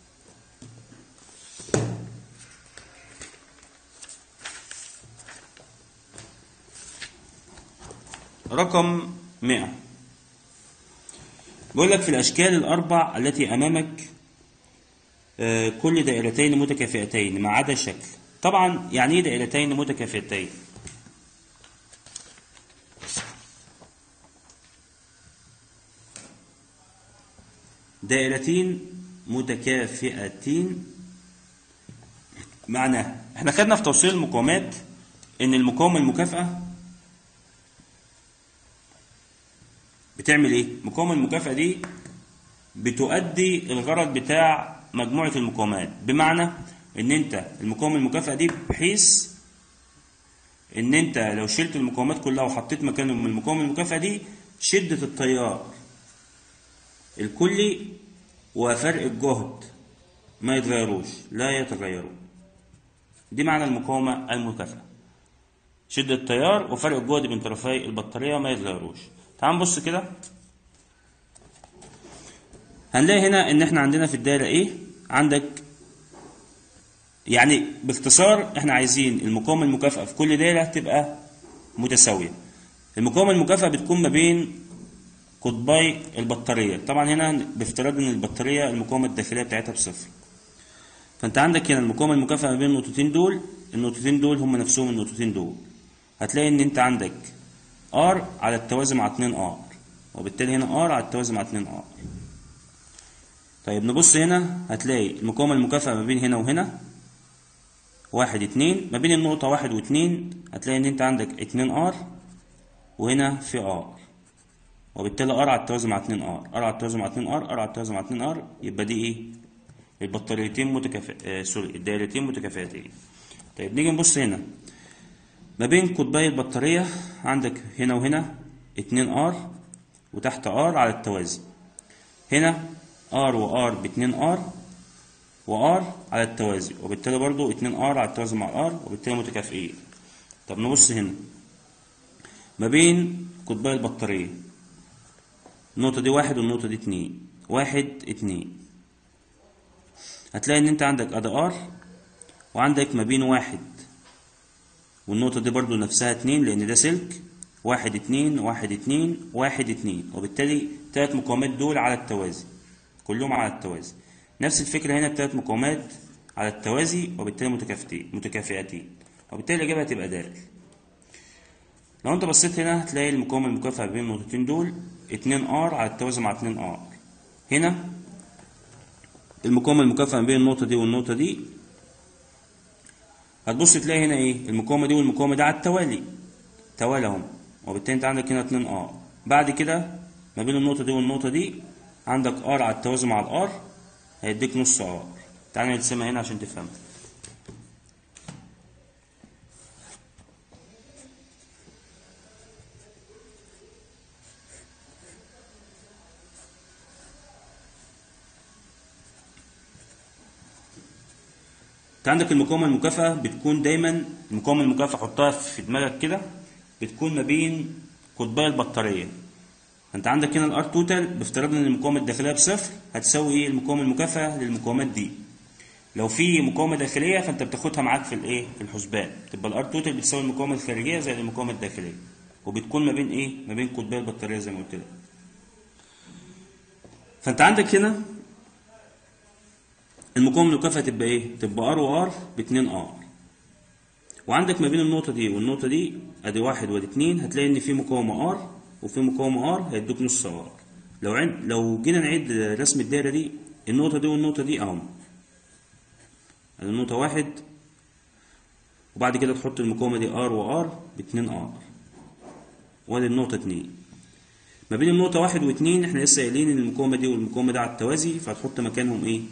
Speaker 1: رقم مئة بيقول لك في الأشكال الأربع التي أمامك آه، كل دائرتين متكافئتين ما عدا شكل طبعا يعني ايه دائرتين متكافئتين دائرتين متكافئتين معناها احنا خدنا في توصيل المقاومات ان المقاومه المكافئه بتعمل ايه المقاومه المكافئه دي بتؤدي الغرض بتاع مجموعه المقاومات بمعنى ان انت المقاومه المكافئه دي بحيث ان انت لو شلت المقاومات كلها وحطيت مكانهم المقاومه المكافئه دي شده التيار الكلي وفرق الجهد ما يتغيروش لا يتغيرون دي معنى المقاومة المكافئة شدة التيار وفرق الجهد بين طرفي البطارية ما يتغيروش تعال نبص كده هنلاقي هنا ان احنا عندنا في الدايرة ايه عندك يعني باختصار احنا عايزين المقاومة المكافئة في كل دايرة تبقى متساوية المقاومة المكافئة بتكون ما بين قطبي البطارية طبعا هنا بافتراض ان البطارية المقاومة الداخلية بتاعتها بصفر فانت عندك هنا المقاومة المكافئة ما بين النقطتين دول النقطتين دول هم نفسهم النقطتين دول هتلاقي ان انت عندك R على التوازي مع 2 R وبالتالي هنا R على التوازي مع 2 R طيب نبص هنا هتلاقي المقاومة المكافئة ما بين هنا وهنا واحد اتنين ما بين النقطة واحد واتنين هتلاقي ان انت عندك اتنين R وهنا في R وبالتالي ار على التوازي مع 2 ار ار على التوازي مع 2 ار ار على التوازي مع 2 ار يبقى دي ايه البطاريتين متكافئ آه سوري الدائرتين متكافئتين طيب نيجي نبص هنا ما بين قطبي البطاريه عندك هنا وهنا 2 ار وتحت ار على التوازي هنا ار وار ب 2 ار وار على التوازي وبالتالي برضو 2 ار على التوازي مع ار وبالتالي متكافئين طب نبص هنا ما بين قطبي البطاريه النقطة دي واحد والنقطة دي اتنين واحد اتنين هتلاقي ان انت عندك ادي ار وعندك ما بين واحد والنقطة دي برضو نفسها اتنين لان ده سلك واحد اتنين واحد اتنين واحد اتنين وبالتالي التلات مقاومات دول على التوازي كلهم على التوازي نفس الفكرة هنا التلات مقاومات على التوازي وبالتالي متكافئتين متكافئتين وبالتالي الإجابة هتبقى د لو انت بصيت هنا هتلاقي المقاومة المكافئة بين النقطتين دول 2 ار على التوازي مع 2 ار هنا المقاومة المكافئة بين النقطة دي والنقطة دي هتبص تلاقي هنا ايه المقاومة دي والمقاومة دي على التوالي توالي اهم وبالتالي انت عندك هنا 2 ار بعد كده ما بين النقطة دي والنقطة دي عندك ار على التوازي مع الار هيديك نص ار تعالى نرسمها هنا عشان تفهمها انت عندك المقاومة المكافئة بتكون دايما المقاومة المكافئة حطها في دماغك كده بتكون ما بين قطبي البطارية انت عندك هنا الار توتال بافتراض ان المقاومة الداخلية بصفر هتساوي ايه المقاومة المكافئة للمقاومات دي لو في مقاومة داخلية فانت بتاخدها معاك في الايه في الحسبان تبقى الار توتال بتساوي المقاومة الخارجية زي المقاومة الداخلية وبتكون ما بين ايه ما بين قطبي البطارية زي ما قلت لك فانت عندك هنا المقاومة المكافئة تبقى ايه؟ تبقى ار وار ب 2 ار وعندك ما بين النقطة دي والنقطة دي ادي واحد وادي اتنين هتلاقي ان في مقاومة ار وفي مقاومة ار هيدوك نص ار لو عد لو جينا نعيد رسم الدايرة دي النقطة دي والنقطة دي اهم ادي النقطة واحد وبعد كده تحط المقاومة دي ار وار ب 2 ار وادي النقطة اتنين ما بين النقطة واحد واتنين احنا لسه قايلين ان المقاومة دي والمقاومة دي على التوازي فهتحط مكانهم ايه؟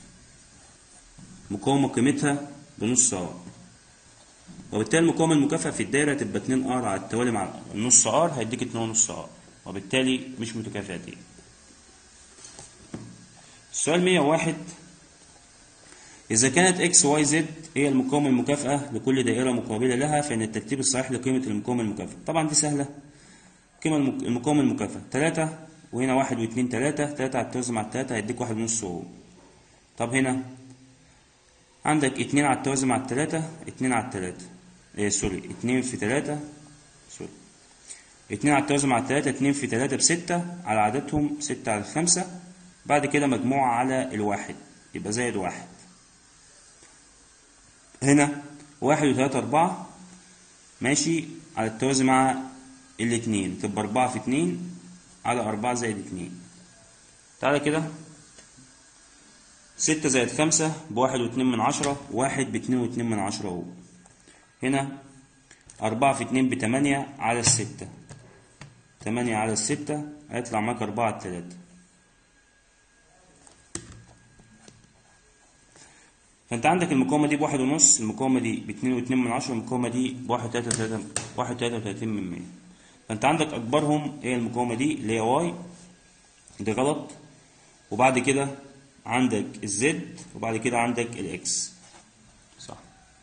Speaker 1: مقاومة قيمتها بنص ار وبالتالي المقاومة المكافئة في الدايرة تبقى 2 ار على التوالي مع النص ار هيديك 2 ونص ار وبالتالي مش متكافئتين السؤال 101 إذا كانت اكس واي زد هي المقاومة المكافئة لكل دائرة مقابلة لها فإن الترتيب الصحيح لقيمة المقاومة المكافئة طبعا دي سهلة قيمة المقاومة المكافئة 3 وهنا 1 و2 3 3 على التوازي مع 3 هيديك 1 ونص اوم طب هنا عندك اتنين على التوازي مع التلاتة اتنين على التلاتة ايه سوري اتنين في تلاتة سوري اتنين على التوازي مع التلاتة اتنين في تلاتة بستة على عددهم ستة على الخمسة بعد كده مجموعة على الواحد يبقى زائد واحد هنا واحد وتلاتة أربعة ماشي على التوازي مع الاتنين تبقى أربعة في اتنين على أربعة زائد اتنين تعالى كده ستة زائد خمسة بواحد واتنين من عشرة واحد باتنين واتنين من عشرة اهو هنا أربعة في اتنين بتمانية على الستة تمانية على الستة هيطلع معاك أربعة على التلاتة فأنت عندك المقاومة دي بواحد ونص المقاومة دي باتنين واتنين من عشرة المقاومة دي بواحد تلاتة تلاتة واحد تلاتة وتلاتين من مية فأنت عندك أكبرهم هي المقاومة دي اللي هي واي دي غلط وبعد كده عندك الزد وبعد كده عندك الاكس صح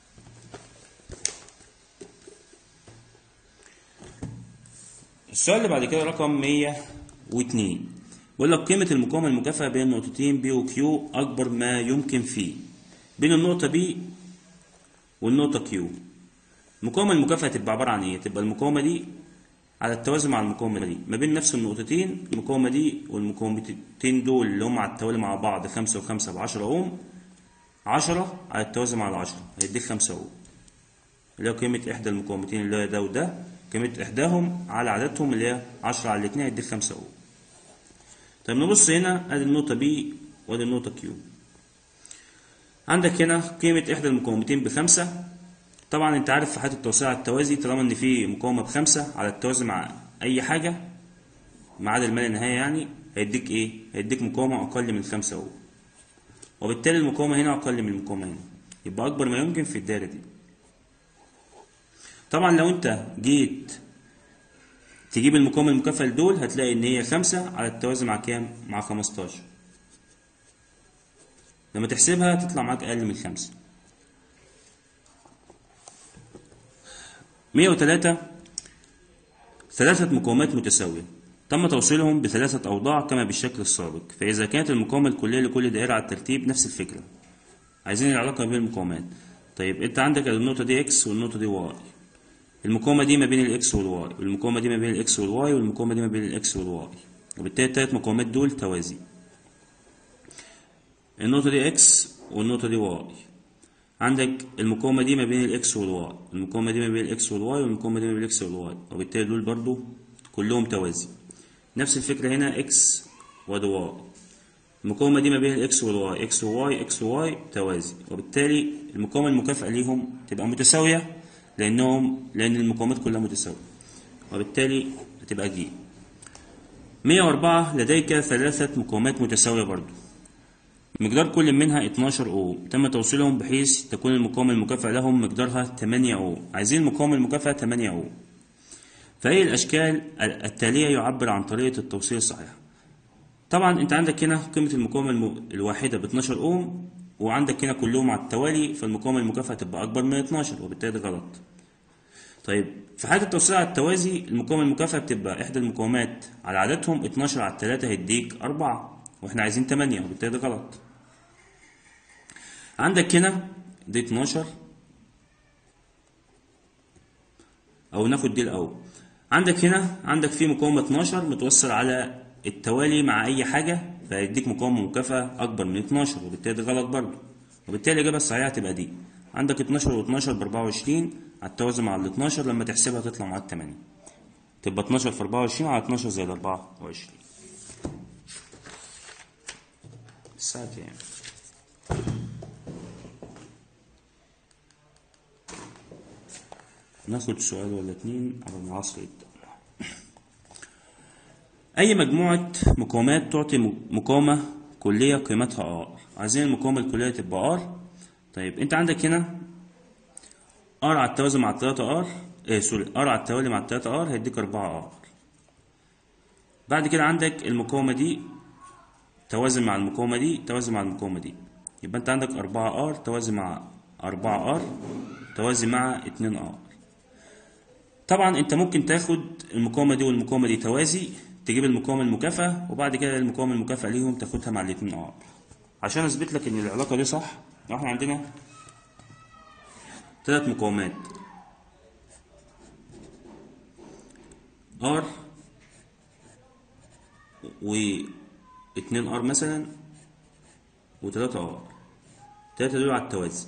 Speaker 1: السؤال اللي بعد كده رقم 102 بيقول لك قيمة المقاومة المكافئة بين النقطتين بي وكيو أكبر ما يمكن فيه بين النقطة بي والنقطة كيو المقاومة المكافئة تبقى عبارة عن إيه؟ تبقى المقاومة دي على التوازي مع المقاومة دي ما بين نفس النقطتين المقاومة دي والمقاومتين دول اللي هم على التوالي مع بعض خمسة وخمسة بعشرة أوم عشرة على التوازي مع العشرة هيديك خمسة أوم اللي هي قيمة إحدى المقاومتين اللي هي ده وده قيمة إحداهم على عددهم اللي هي عشرة على الاتنين هيديك خمسة أوم طيب نبص هنا أدي النقطة بي وأدي النقطة كيو عندك هنا قيمة إحدى المقاومتين بخمسة طبعا انت عارف في حالة التوسيع على التوازي طالما ان في مقاومة بخمسة على التوازي مع اي حاجة ما عدا المال النهاية يعني هيديك ايه هيديك مقاومة اقل من خمسة اهو وبالتالي المقاومة هنا اقل من المقاومة هنا يبقى اكبر ما يمكن في الدايرة دي طبعا لو انت جيت تجيب المقاومة المكافئة لدول هتلاقي ان هي خمسة على التوازي مع كام مع خمستاشر لما تحسبها تطلع معاك اقل من خمسة 103 ثلاثة مقاومات متساوية تم توصيلهم بثلاثة أوضاع كما بالشكل السابق فإذا كانت المقاومة الكلية لكل دائرة على الترتيب نفس الفكرة عايزين العلاقة بين المقاومات طيب أنت عندك النقطة دي إكس والنقطة دي واي المقاومة دي ما بين الاكس والواي والمقاومة دي ما بين الاكس والواي والمقاومة دي ما بين الاكس والواي وبالتالي التلات مقاومات دول توازي النقطة دي اكس والنقطة دي واي عندك المقاومة دي ما بين الاكس والواي المقاومة دي ما بين الاكس والواي والمقاومة دي ما بين الاكس والواي وبالتالي دول برضو كلهم توازي نفس الفكرة هنا اكس وادي واي المقاومة دي ما بين الاكس والواي اكس وواي اكس وواي توازي وبالتالي المقاومة المكافئة ليهم تبقى متساوية لأنهم لأن المقاومات كلها متساوية وبالتالي هتبقى دي 104 لديك ثلاثة مقاومات متساوية برضو مقدار كل منها 12 اوم تم توصيلهم بحيث تكون المقاومة المكافئة لهم مقدارها 8 اوم عايزين المقاومة المكافئة 8 اوم فأي الأشكال التالية يعبر عن طريقة التوصيل الصحيحة طبعا انت عندك هنا قيمة المقاومة الم- الواحدة ب 12 اوم وعندك هنا كلهم على التوالي فالمقاومة المكافئة تبقى أكبر من 12 وبالتالي ده غلط طيب في حالة التوصيل على التوازي المقاومة المكافئة بتبقى إحدى المقاومات على عددهم 12 على 3 هيديك 4 وإحنا عايزين 8 وبالتالي ده غلط عندك هنا دي 12 أو ناخد دي الأول عندك هنا عندك في مقاومة 12 متوصل على التوالي مع أي حاجة فيديك مقاومة مكافأة أكبر من 12 وبالتالي ده غلط برضه وبالتالي الإجابة الصحيحة هتبقى دي عندك 12 و12 ب 24 على التوازي مع ال 12 لما تحسبها تطلع معاك 8 تبقى 12 في 24 على 12 زائد 24 الساعة كام؟ ناخد سؤال ولا اتنين على العصر يبدأ أي مجموعة مقاومات تعطي م- مقاومة كلية قيمتها R عايزين المقاومة الكلية تبقى R طيب أنت عندك هنا R على التوازي مع التلاتة R إيه سوري R على التوالي مع التلاتة R هيديك أربعة R بعد كده عندك المقاومة دي توازي مع المقاومة دي توازي مع المقاومة دي يبقى أنت عندك أربعة R توازي مع أربعة R توازي مع اتنين R طبعا انت ممكن تاخد المقاومه دي والمقاومه دي توازي تجيب المقاومه المكافاه وبعد كده المقاومه المكافاه ليهم تاخدها مع الاتنين ار عشان اثبت لك ان العلاقه دي صح احنا عندنا ثلاث مقاومات ار و 2 ار مثلا و3 ار 3 دول على التوازي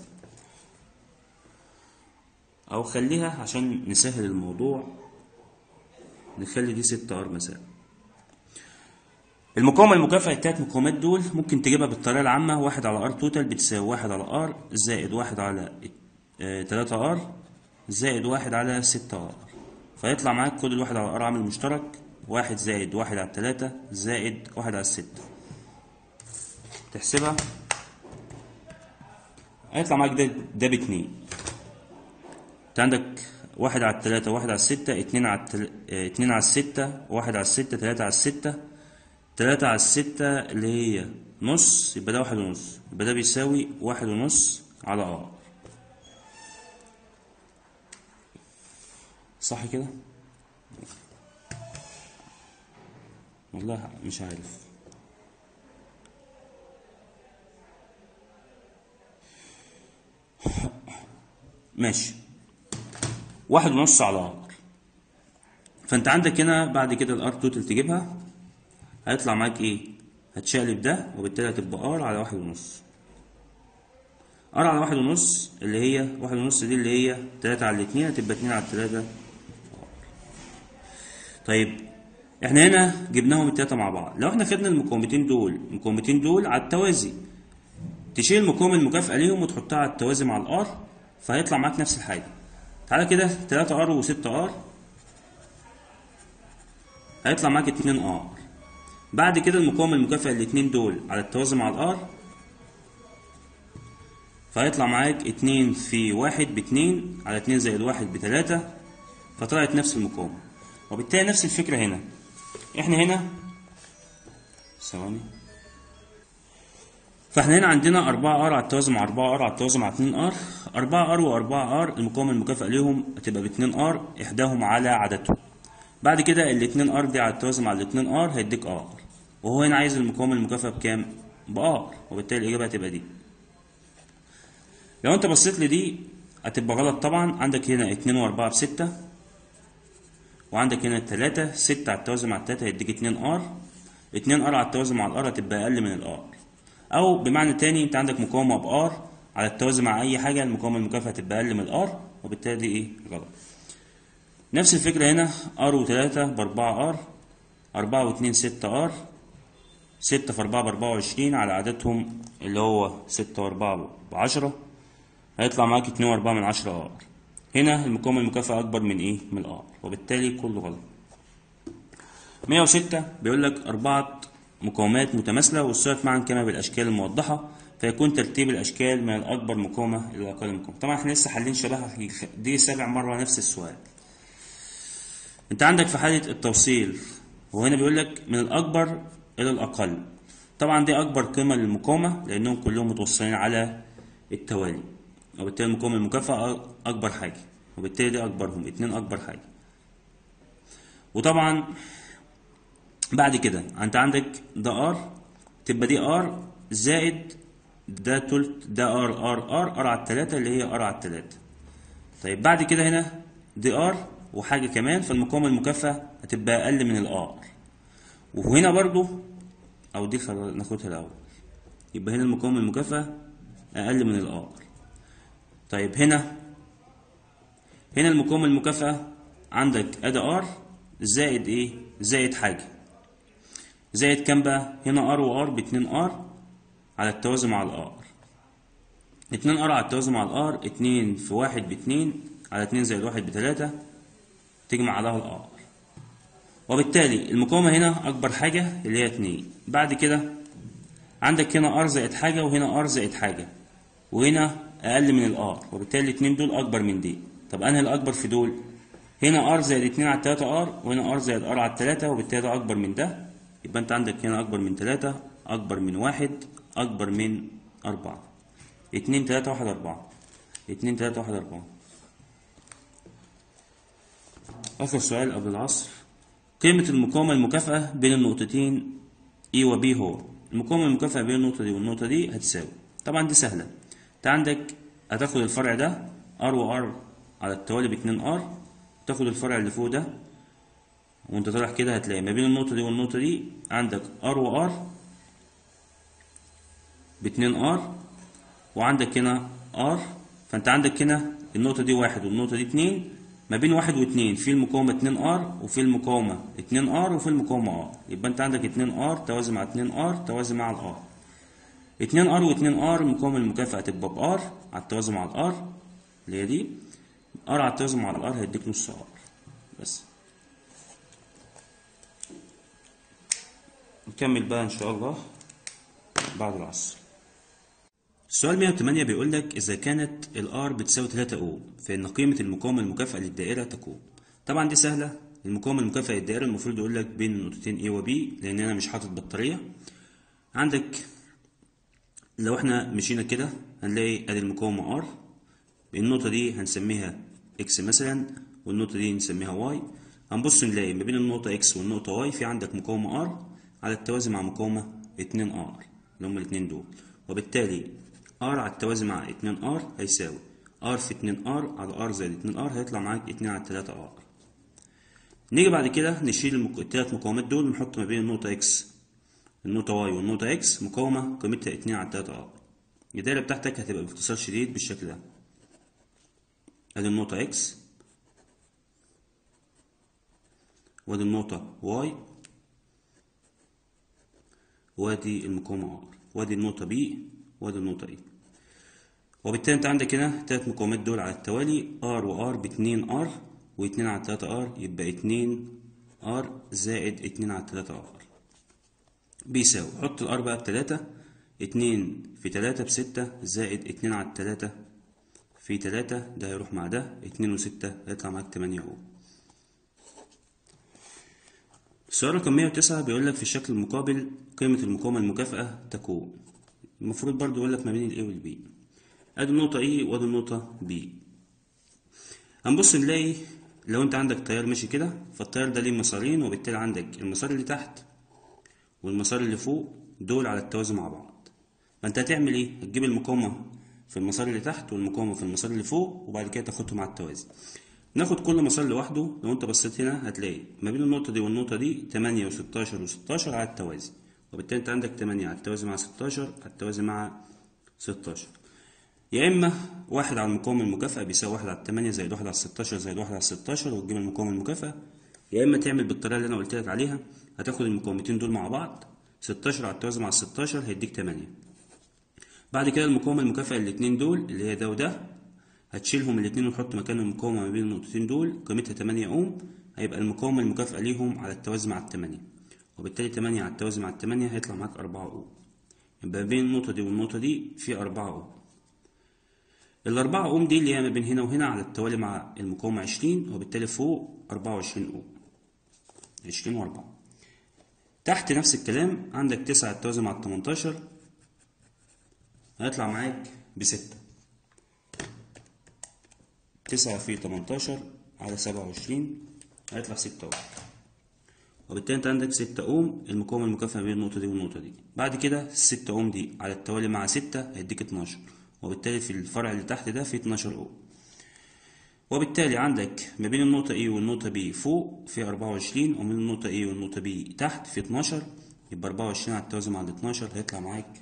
Speaker 1: او خليها عشان نسهل الموضوع نخلي دي 6 ار مثلا المقاومة المكافئة التلات مقاومات دول ممكن تجيبها بالطريقة العامة واحد على ار توتال بتساوي واحد على ار زائد واحد على اه تلاتة ار زائد واحد على ستة ار فيطلع معاك كل الواحد على ار عامل مشترك واحد زائد واحد على التلاتة زائد واحد على الستة تحسبها هيطلع معاك ده ده باتنين انت عندك واحد على التلاتة واحد على الستة اتنين على التل... اه، اتنين على الستة واحد على الستة تلاتة على الستة تلاتة على الستة اللي هي نص يبقى ده واحد ونص يبقى ده بيساوي واحد ونص على ار صح كده؟ والله مش عارف ماشي واحد ونص على ار فانت عندك هنا بعد كده الار توتال تجيبها هيطلع معاك ايه هتشقلب ده وبالتالي هتبقى ار على واحد ونص ار على واحد ونص اللي هي واحد ونص دي اللي هي تلاتة على الاتنين هتبقى اتنين على التلاتة طيب احنا هنا جبناهم التلاتة مع بعض لو احنا خدنا المقاومتين دول المقاومتين دول على التوازي تشيل المقاومة المكافئة ليهم وتحطها على التوازي مع الار فهيطلع معاك نفس الحاجة تعالى كده 3 ار و6 ار هيطلع معاك 2 ار بعد كده المقاومة المكافئة الاتنين دول على التوازي مع الار فهيطلع معاك اتنين في واحد باتنين على اتنين زائد واحد بتلاتة فطلعت نفس المقاومة وبالتالي نفس الفكرة هنا احنا هنا ثواني فاحنا هنا عندنا 4 ار على التوازي مع 4 ار على التوازي مع 2 ار 4 ار و4 ار المقاومة المكافئة ليهم هتبقى ب 2 ار احداهم على عددهم بعد كده ال 2 ار دي على التوازي مع ال 2 ار هيديك ار وهو هنا عايز المقاومة المكافئة بكام؟ بار وبالتالي الإجابة هتبقى دي لو أنت بصيت لدي هتبقى غلط طبعا عندك هنا اتنين واربعة بستة وعندك هنا التلاتة ستة على التوازي مع التلاتة هيديك اتنين ار اتنين ار على التوازي مع الار هتبقى اقل من الار او بمعنى تاني انت عندك مقاومة بار على التوازي مع اي حاجة المقاومة المكافئة هتبقى اقل من الار وبالتالي دي ايه غلط نفس الفكرة هنا ار وتلاتة باربعة ار أربعة واتنين ستة ار ستة في أربعة بأربعة وعشرين على عددهم اللي هو ستة وأربعة بعشرة هيطلع معاك اتنين وأربعة من عشرة ار هنا المقاومة المكافئة أكبر من إيه؟ من الار وبالتالي كله غلط مية وستة بيقول لك أربعة مقاومات متماثلة وصلت معا كما بالأشكال الموضحة فيكون ترتيب الأشكال من الأكبر مقاومة إلى الأقل مقاومة طبعا احنا لسه حالين شبهها دي سابع مرة نفس السؤال انت عندك في حالة التوصيل وهنا بيقول لك من الأكبر إلى الأقل طبعا دي أكبر قيمة للمقاومة لأنهم كلهم متوصلين على التوالي وبالتالي المقاومة المكافأة أكبر حاجة وبالتالي دي أكبرهم اتنين أكبر حاجة وطبعا بعد كده انت عندك ده ار تبقى دي ار زائد ده تلت ده ار ار ار ار على التلاتة اللي هي ار على التلاتة طيب بعد كده هنا دي ار وحاجة كمان فالمقاومة المكافأة هتبقى أقل من الار وهنا برضو أو دي خلاص ناخدها الأول يبقى هنا المقاومة المكافأة أقل من الار طيب هنا هنا المقاومة المكافأة عندك أدا ار زائد إيه؟ زائد حاجة زائد كام بقى؟ هنا ار وار باتنين ار على التوازي مع الار اتنين ار على التوازي مع الار اتنين في واحد باتنين على اتنين زائد واحد بتلاتة تجمع عليها الار وبالتالي المقاومة هنا أكبر حاجة اللي هي اتنين بعد كده عندك هنا ار زائد حاجة وهنا ار زائد حاجة وهنا أقل من الار وبالتالي الاتنين دول أكبر من دي طب أنهي الأكبر في دول؟ هنا ار زائد اتنين على التلاتة ار وهنا ار زائد ار على التلاتة وبالتالي ده أكبر من ده يبقى أنت عندك هنا أكبر من تلاتة أكبر من واحد أكبر من أربعة اتنين تلاتة واحد أربعة اتنين تلاتة واحد أربعة آخر سؤال قبل العصر قيمة المقاومة المكافأة بين النقطتين E و B هو المقاومة المكافأة بين النقطة دي والنقطة دي هتساوي طبعا دي سهلة انت عندك هتاخد الفرع ده R و R على التوالي باتنين R تاخد الفرع اللي فوق ده وانت طالع كده هتلاقي ما بين النقطة دي والنقطة دي عندك R و R باتنين R وعندك هنا R فانت عندك هنا النقطة دي واحد والنقطة دي اتنين ما بين واحد واتنين في المقاومة اتنين ار وفي المقاومة اتنين ار وفي المقاومة ار يبقى انت عندك اتنين ار توازي مع اتنين ار توازي مع الار اتنين ار واتنين ار المقاومة المكافئة هتبقى بار على التوازي مع الار اللي هي دي ار على التوازي مع الار هيديك نص ار بس نكمل بقى ان شاء الله بعد العصر السؤال 108 بيقول لك إذا كانت الآر بتساوي 3 أو فإن قيمة المقاومة المكافئة للدائرة تكون طبعا دي سهلة المقاومة المكافئة للدائرة المفروض يقول لك بين النقطتين A و B لأن أنا مش حاطط بطارية عندك لو احنا مشينا كده هنلاقي ادي المقاومة R النقطة دي هنسميها X مثلا والنقطة دي نسميها Y هنبص نلاقي ما بين النقطة X والنقطة Y في عندك مقاومة R على التوازي مع مقاومة 2 R اللي هما الاتنين دول وبالتالي R على التوازي مع 2 R هيساوي R في 2 R على R زائد 2 R هيطلع معاك 2 على 3 R نيجي بعد كده نشيل المك... التلات مقاومات دول نحط ما بين النقطة X النقطة Y والنقطة X مقاومة قيمتها 2 على 3 R الدايرة بتاعتك هتبقى باختصار شديد بالشكل ده ادي النقطة X وادي النقطة Y وادي المقاومة R وادي النقطة B وادي النقطة E وبالتالي انت عندك هنا التلات مقاومات دول على التوالي R و R باتنين R واتنين على تلاتة R يبقى اتنين R زائد اتنين على تلاتة R بيساوي حط الار بقى بتلاتة اتنين في تلاتة بستة زائد اتنين على التلاتة في تلاتة ده هيروح مع ده اتنين وستة هيطلع معاك تمانية أوم السؤال رقم مية وتسعة بيقول لك في الشكل المقابل قيمة المقاومة المكافئة تكون المفروض برضو يقول لك ما بين ال A وال B ادي النقطة E وادي النقطة B هنبص نلاقي لو انت عندك تيار ماشي كده فالتيار ده ليه مسارين وبالتالي عندك المسار اللي تحت والمسار اللي فوق دول على التوازي مع بعض فانت هتعمل ايه هتجيب المقاومة في المسار اللي تحت والمقاومة في المسار اللي فوق وبعد كده تاخدهم على التوازي ناخد كل مسار لوحده لو انت بصيت هنا هتلاقي ما بين النقطة دي والنقطة دي 8 و16 و16 على التوازي وبالتالي انت عندك 8 على التوازي مع 16 على التوازي مع 16 يا اما واحد على المقاومة المكافأة بيساوي واحد على التمانية زائد واحد على الستاشر زائد واحد على الستاشر وتجيب المقاومة المكافأة يا اما تعمل بالطريقة اللي انا قلت لك عليها هتاخد المقاومتين دول مع بعض ستاشر على التوازي مع الستاشر هيديك تمانية بعد كده المقاومة المكافأة الاتنين دول اللي هي ده وده هتشيلهم الاتنين وتحط مكانهم مقاومة ما بين النقطتين دول قيمتها تمانية اوم هيبقى المقاومة المكافأة ليهم على التوازي مع التمانية وبالتالي تمانية على التوازي مع التمانية هيطلع معاك أربعة اوم يبقى بين النقطة دي والنقطة دي في أربعة اوم الأربعة أوم دي اللي هي ما بين هنا وهنا على التوالي مع المقاومة عشرين وبالتالي فوق أربعة وعشرين أوم عشرين وأربعة تحت نفس الكلام عندك تسعة على التوازي مع التمنتاشر هيطلع معاك بستة تسعة في تمنتاشر على سبعة وعشرين هيطلع ستة أوم وبالتالي انت عندك ستة اوم المقاومة المكافئة بين النقطة دي والنقطة دي بعد كده الستة اوم دي على التوالي مع ستة هيديك اتناشر وبالتالي في الفرع اللي تحت ده في 12 اوم وبالتالي عندك ما بين النقطة A والنقطة B فوق في 24 ومن النقطة A والنقطة B تحت في 12 يبقى 24 على التوازي مع ال 12 هيطلع معاك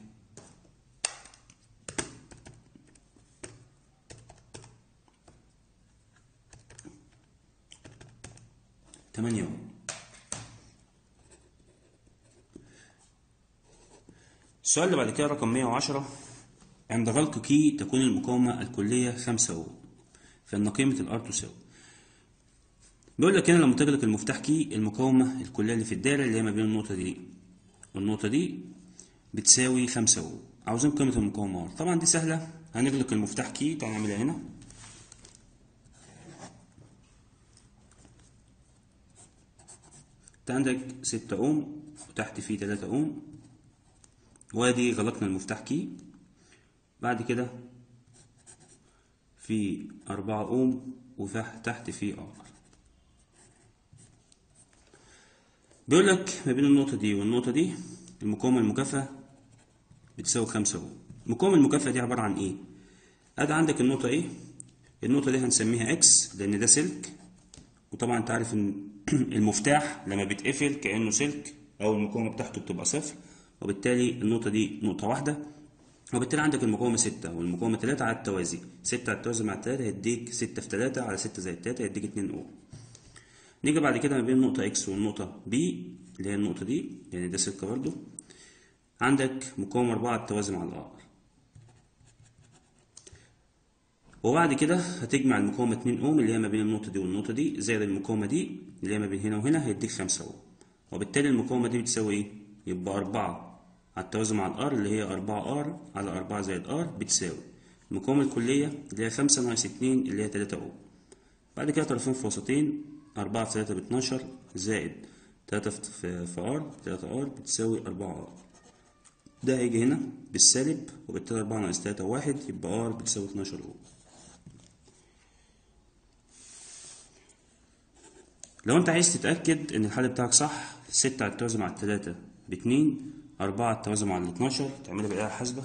Speaker 1: تمانية اوم السؤال اللي بعد كده رقم 110 عند غلق كي تكون المقاومة الكلية خمسة أوم فإن قيمة الآر تساوي بيقول لك هنا لما تغلق المفتاح كي المقاومة الكلية اللي في الدايرة اللي هي ما بين النقطة دي والنقطة دي بتساوي خمسة أوم عاوزين قيمة المقاومة R طبعا دي سهلة هنغلق المفتاح كي تعالى نعملها هنا انت عندك ستة أوم وتحت فيه تلاتة أوم وادي غلقنا المفتاح كي بعد كده في أربعة أوم وتحت في آر بيقول لك ما بين النقطة دي والنقطة دي المقاومة المكافأة بتساوي خمسة أوم المقاومة المكافأة دي عبارة عن إيه؟ أدي عندك النقطة إيه؟ النقطة دي هنسميها إكس لأن ده سلك وطبعا أنت عارف إن المفتاح لما بيتقفل كأنه سلك أو المقاومة بتاعته بتبقى صفر وبالتالي النقطة دي نقطة واحدة وبالتالي عندك المقاومة ستة والمقاومة تلاتة على التوازي ستة على التوازي مع التلاتة هيديك ستة في تلاتة على ستة زائد تلاتة هيديك اتنين أوم نيجي بعد كده ما بين النقطة إكس والنقطة بي اللي هي النقطة دي يعني ده سلك برضو عندك مقاومة أربعة على التوازي مع الآر وبعد كده هتجمع المقاومة اتنين أوم اللي هي ما بين النقطة دي والنقطة دي زائد المقاومة دي اللي هي ما بين هنا وهنا هيديك خمسة أوم وبالتالي المقاومة دي بتساوي إيه؟ يبقى أربعة على التوازي مع الار اللي هي أربعة ار على أربعة زائد ار بتساوي المقاومة الكلية اللي هي خمسة ناقص اتنين اللي هي تلاتة أوم بعد كده طرفين في وسطين أربعة في تلاتة باتناشر زائد تلاتة في في ار تلاتة ار بتساوي أربعة ار ده هيجي هنا بالسالب وبالتالي أربعة ناقص تلاتة واحد يبقى ار بتساوي اتناشر أوم لو أنت عايز تتأكد إن الحل بتاعك صح ستة على التوازي مع التلاتة باتنين أربعة على التوازي مع الاتناشر تعملها بآلة حاسبة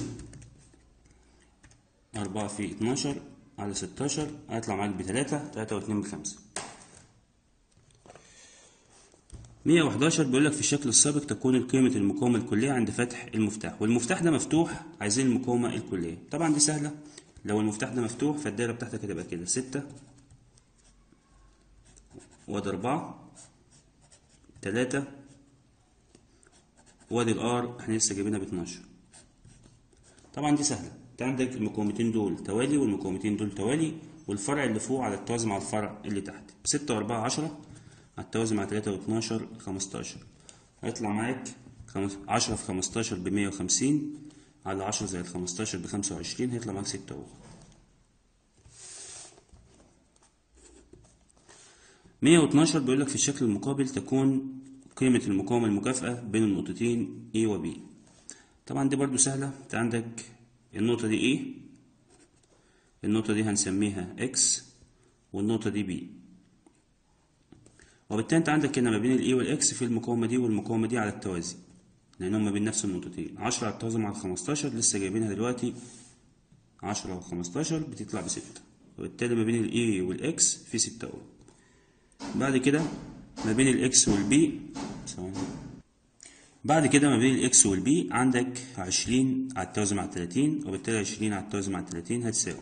Speaker 1: أربعة في اتناشر على ستاشر هيطلع معاك بتلاتة تلاتة واتنين بخمسة مية وحداشر بيقولك في الشكل السابق تكون قيمة المقاومة الكلية عند فتح المفتاح والمفتاح ده مفتوح عايزين المقاومة الكلية طبعا دي سهلة لو المفتاح ده مفتوح فالدايرة بتاعتك هتبقى كده ستة وادي أربعة تلاتة وادي الار احنا لسه جايبينها ب 12 طبعا دي سهله انت عندك المقاومتين دول توالي والمقاومتين دول توالي والفرع اللي فوق على التوازي مع الفرع اللي تحت 6 و4 10 على التوازي مع 3 و12 15 هيطلع معاك 10 في 15 ب 150 على 10 زائد 15 ب 25 هيطلع معاك 6 اهو 112 بيقول لك في الشكل المقابل تكون قيمة المقاومة المكافئة بين النقطتين A و B طبعا دي برضو سهلة انت عندك النقطة دي A النقطة دي هنسميها X والنقطة دي B وبالتالي انت عندك هنا ما بين ال A وال X في المقاومة دي والمقاومة دي على التوازي لأنهم ما بين نفس النقطتين عشرة على التوازي مع الخمستاشر لسه جايبينها دلوقتي عشرة وخمستاشر بتطلع بستة وبالتالي ما بين الاي والاكس في ستة اوم بعد كده ما بين الاكس والبي ثواني بعد كده ما بين الاكس والبي عندك عشرين على التوازي مع التلاتين وبالتالي عشرين على التوازي مع التلاتين هتساوي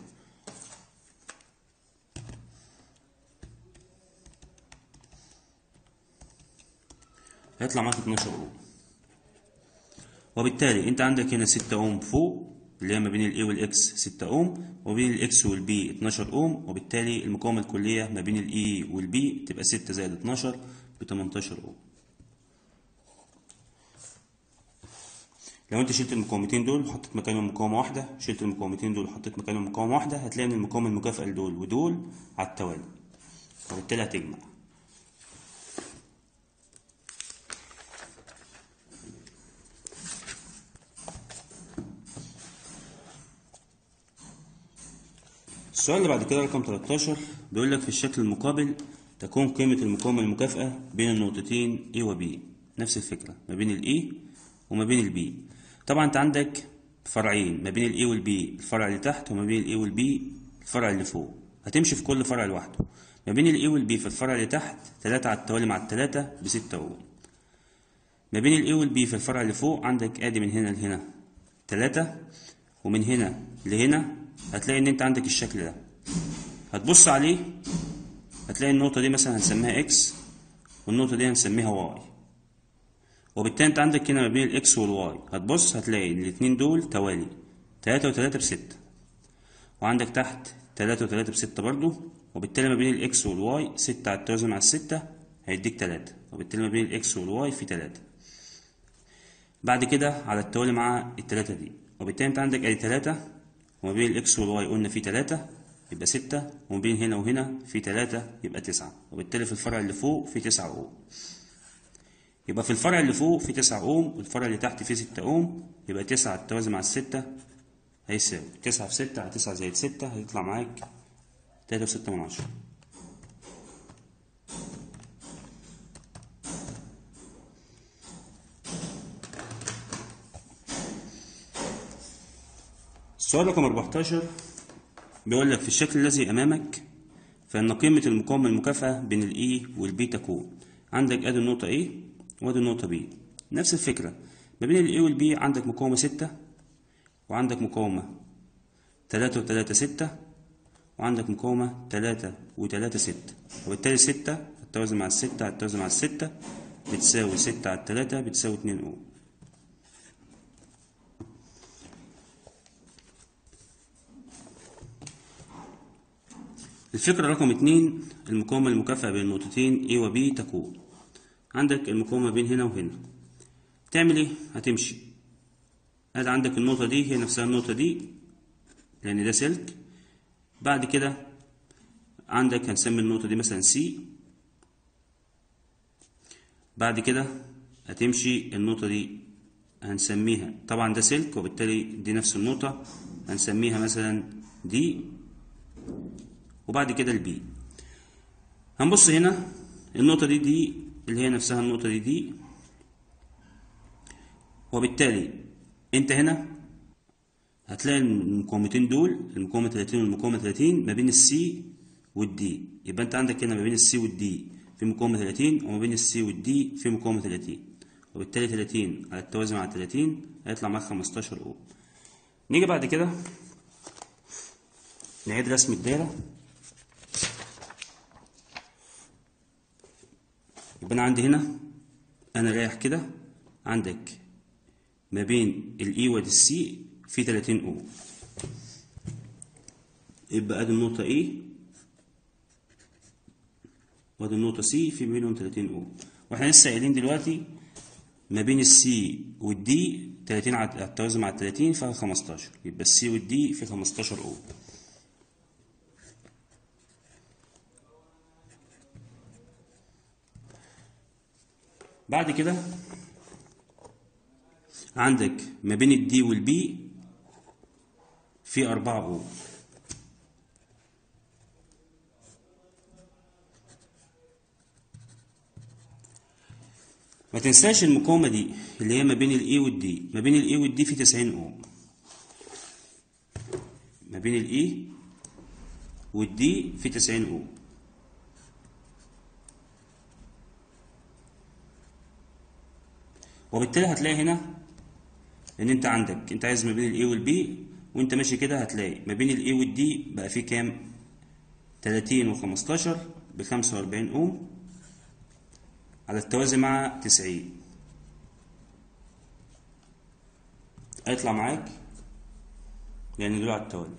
Speaker 1: هيطلع معاك 12 اوم وبالتالي انت عندك هنا 6 اوم فوق اللي هي ما بين الاي والاكس 6 اوم وبين الاكس والبي 12 اوم وبالتالي المقاومه الكليه ما بين الاي والبي تبقى 6 زائد 12 ب 18 اوم لو انت شلت المقاومتين دول وحطيت مكانهم مقاومه واحده شلت المقاومتين دول وحطيت مكانهم مقاومه واحده هتلاقي ان المقاومه المكافئه لدول ودول على التوالي وبالتالي هتجمع السؤال اللي بعد كده رقم 13 بيقول لك في الشكل المقابل تكون قيمة المقاومة المكافئة بين النقطتين A و B نفس الفكرة ما بين ال A وما بين ال B طبعا انت عندك فرعين ما بين ال A وال B الفرع اللي تحت وما بين ال A وال B الفرع اللي فوق هتمشي في كل فرع لوحده ما بين ال A وال B في الفرع اللي تحت 3 على التوالي مع التلاتة بستة أوم ما بين ال A وال B في الفرع اللي فوق عندك ادي من هنا لهنا تلاتة ومن هنا لهنا هتلاقي ان انت عندك الشكل ده هتبص عليه هتلاقي النقطة دي مثلا هنسميها اكس والنقطة دي هنسميها واي وبالتالي انت عندك هنا ما بين الاكس والواي هتبص هتلاقي ان الاتنين دول توالي تلاتة وتلاتة بستة وعندك تحت تلاتة وتلاتة بستة برضو وبالتالي ما بين الاكس والواي ستة على التوازي مع الستة هيديك تلاتة وبالتالي ما بين الاكس والواي في تلاتة بعد كده على التوالي مع التلاتة دي وبالتالي انت عندك ادي تلاتة وما بين الاكس والواي قلنا في تلاتة يبقى ستة وما بين هنا وهنا في تلاتة يبقى تسعة وبالتالي في الفرع اللي فوق في تسعة أوم يبقى في الفرع اللي فوق في تسعة أوم والفرع اللي تحت فيه ستة أوم يبقى تسعة على التوازي مع الستة هيساوي تسعة في ستة على تسعة زائد ستة هيطلع معاك تلاتة وستة من عشرة السؤال رقم 14 بيقول لك في الشكل الذي أمامك فإن قيمة المقاومة المكافئة بين الإي والبي تكون عندك أدي النقطة A وأدي النقطة B نفس الفكرة ما بين الإي والبي عندك مقاومة ستة وعندك مقاومة تلاتة وتلاتة ستة وعندك مقاومة تلاتة وتلاتة ستة وبالتالي ستة هتوازن مع الستة هتوازن مع الستة بتساوي ستة على التلاتة بتساوي اتنين أوم الفكرة رقم اتنين المقاومة المكافئة بين النقطتين A و B تكون عندك المقاومة بين هنا وهنا تعمل ايه؟ هتمشي ادي عندك النقطة دي هي نفسها النقطة دي لأن ده سلك بعد كده عندك هنسمي النقطة دي مثلا C بعد كده هتمشي النقطة دي هنسميها طبعا ده سلك وبالتالي دي نفس النقطة هنسميها مثلا دي وبعد كده البي هنبص هنا النقطة دي دي اللي هي نفسها النقطة دي دي وبالتالي انت هنا هتلاقي المقاومتين دول المقاومة 30 والمقاومة 30 ما بين السي والدي يبقى انت عندك هنا ما بين السي والدي في مقاومة 30 وما بين السي والدي في مقاومة 30 وبالتالي 30 على التوازي مع 30 هيطلع معاك 15 اوم نيجي بعد كده نعيد رسم الدايرة يبقى انا عندي هنا انا رايح كده عندك ما بين الاي والسي في 30 اوم يبقى ادي النقطة A وادي النقطة C في بينهم 30 اوم واحنا لسه قايلين دلوقتي ما بين السي والدي 30 على التوازي مع 30 فيها 15 يبقى السي والدي في 15 اوم بعد كده عندك ما بين الدي والبي في أربعة أوم ما تنساش المقاومة دي اللي هي ما بين الاي والدي ما بين الاي والدي في 90 اوم ما بين الاي والدي في 90 اوم وبالتالي هتلاقي هنا ان انت عندك انت عايز ما بين الاي والبي وانت ماشي كده هتلاقي ما بين الاي والدي بقى في كام 30 و15 ب 45 اوم على التوازي مع 90 هيطلع معاك لان دول على التوالي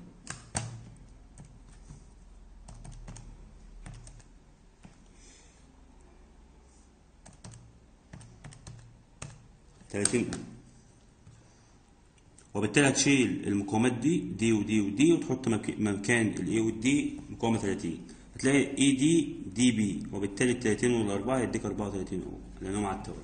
Speaker 1: تلاتين اوم وبالتالي هتشيل المقاومات دي دي ودي ودي وتحط مك- مكان الاي والدي مقاومة 30 هتلاقي اي دي دي بي وبالتالي ال 30 والاربعة يديك 34 اوم لانهم على التوالي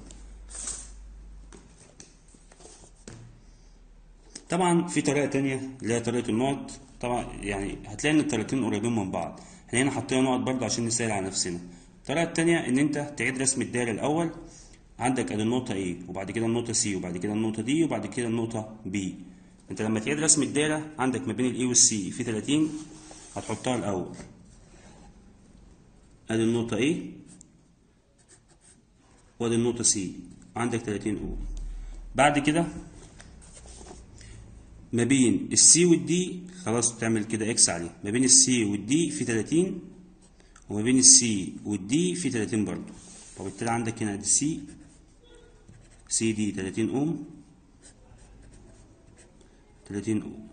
Speaker 1: طبعا في طريقة تانية اللي هي طريقة النقط طبعا يعني هتلاقي ان الطريقتين قريبين من بعض احنا هنا حطينا نقط برضه عشان نسهل على نفسنا الطريقة التانية ان انت تعيد رسم الدايرة الاول عندك ادي النقطة A وبعد كده النقطة C وبعد كده النقطة D وبعد كده النقطة B انت لما تعيد رسم الدايرة عندك ما بين ال A وال C في 30 هتحطها الاول ادي النقطة A وادي النقطة C عندك 30 اوم بعد كده ما بين السي والدي خلاص تعمل كده اكس عليه ما بين السي والدي في 30 وما بين السي والدي في 30 برضه وبالتالي عندك هنا ادي السي سي دي 30 اوم 30 اوم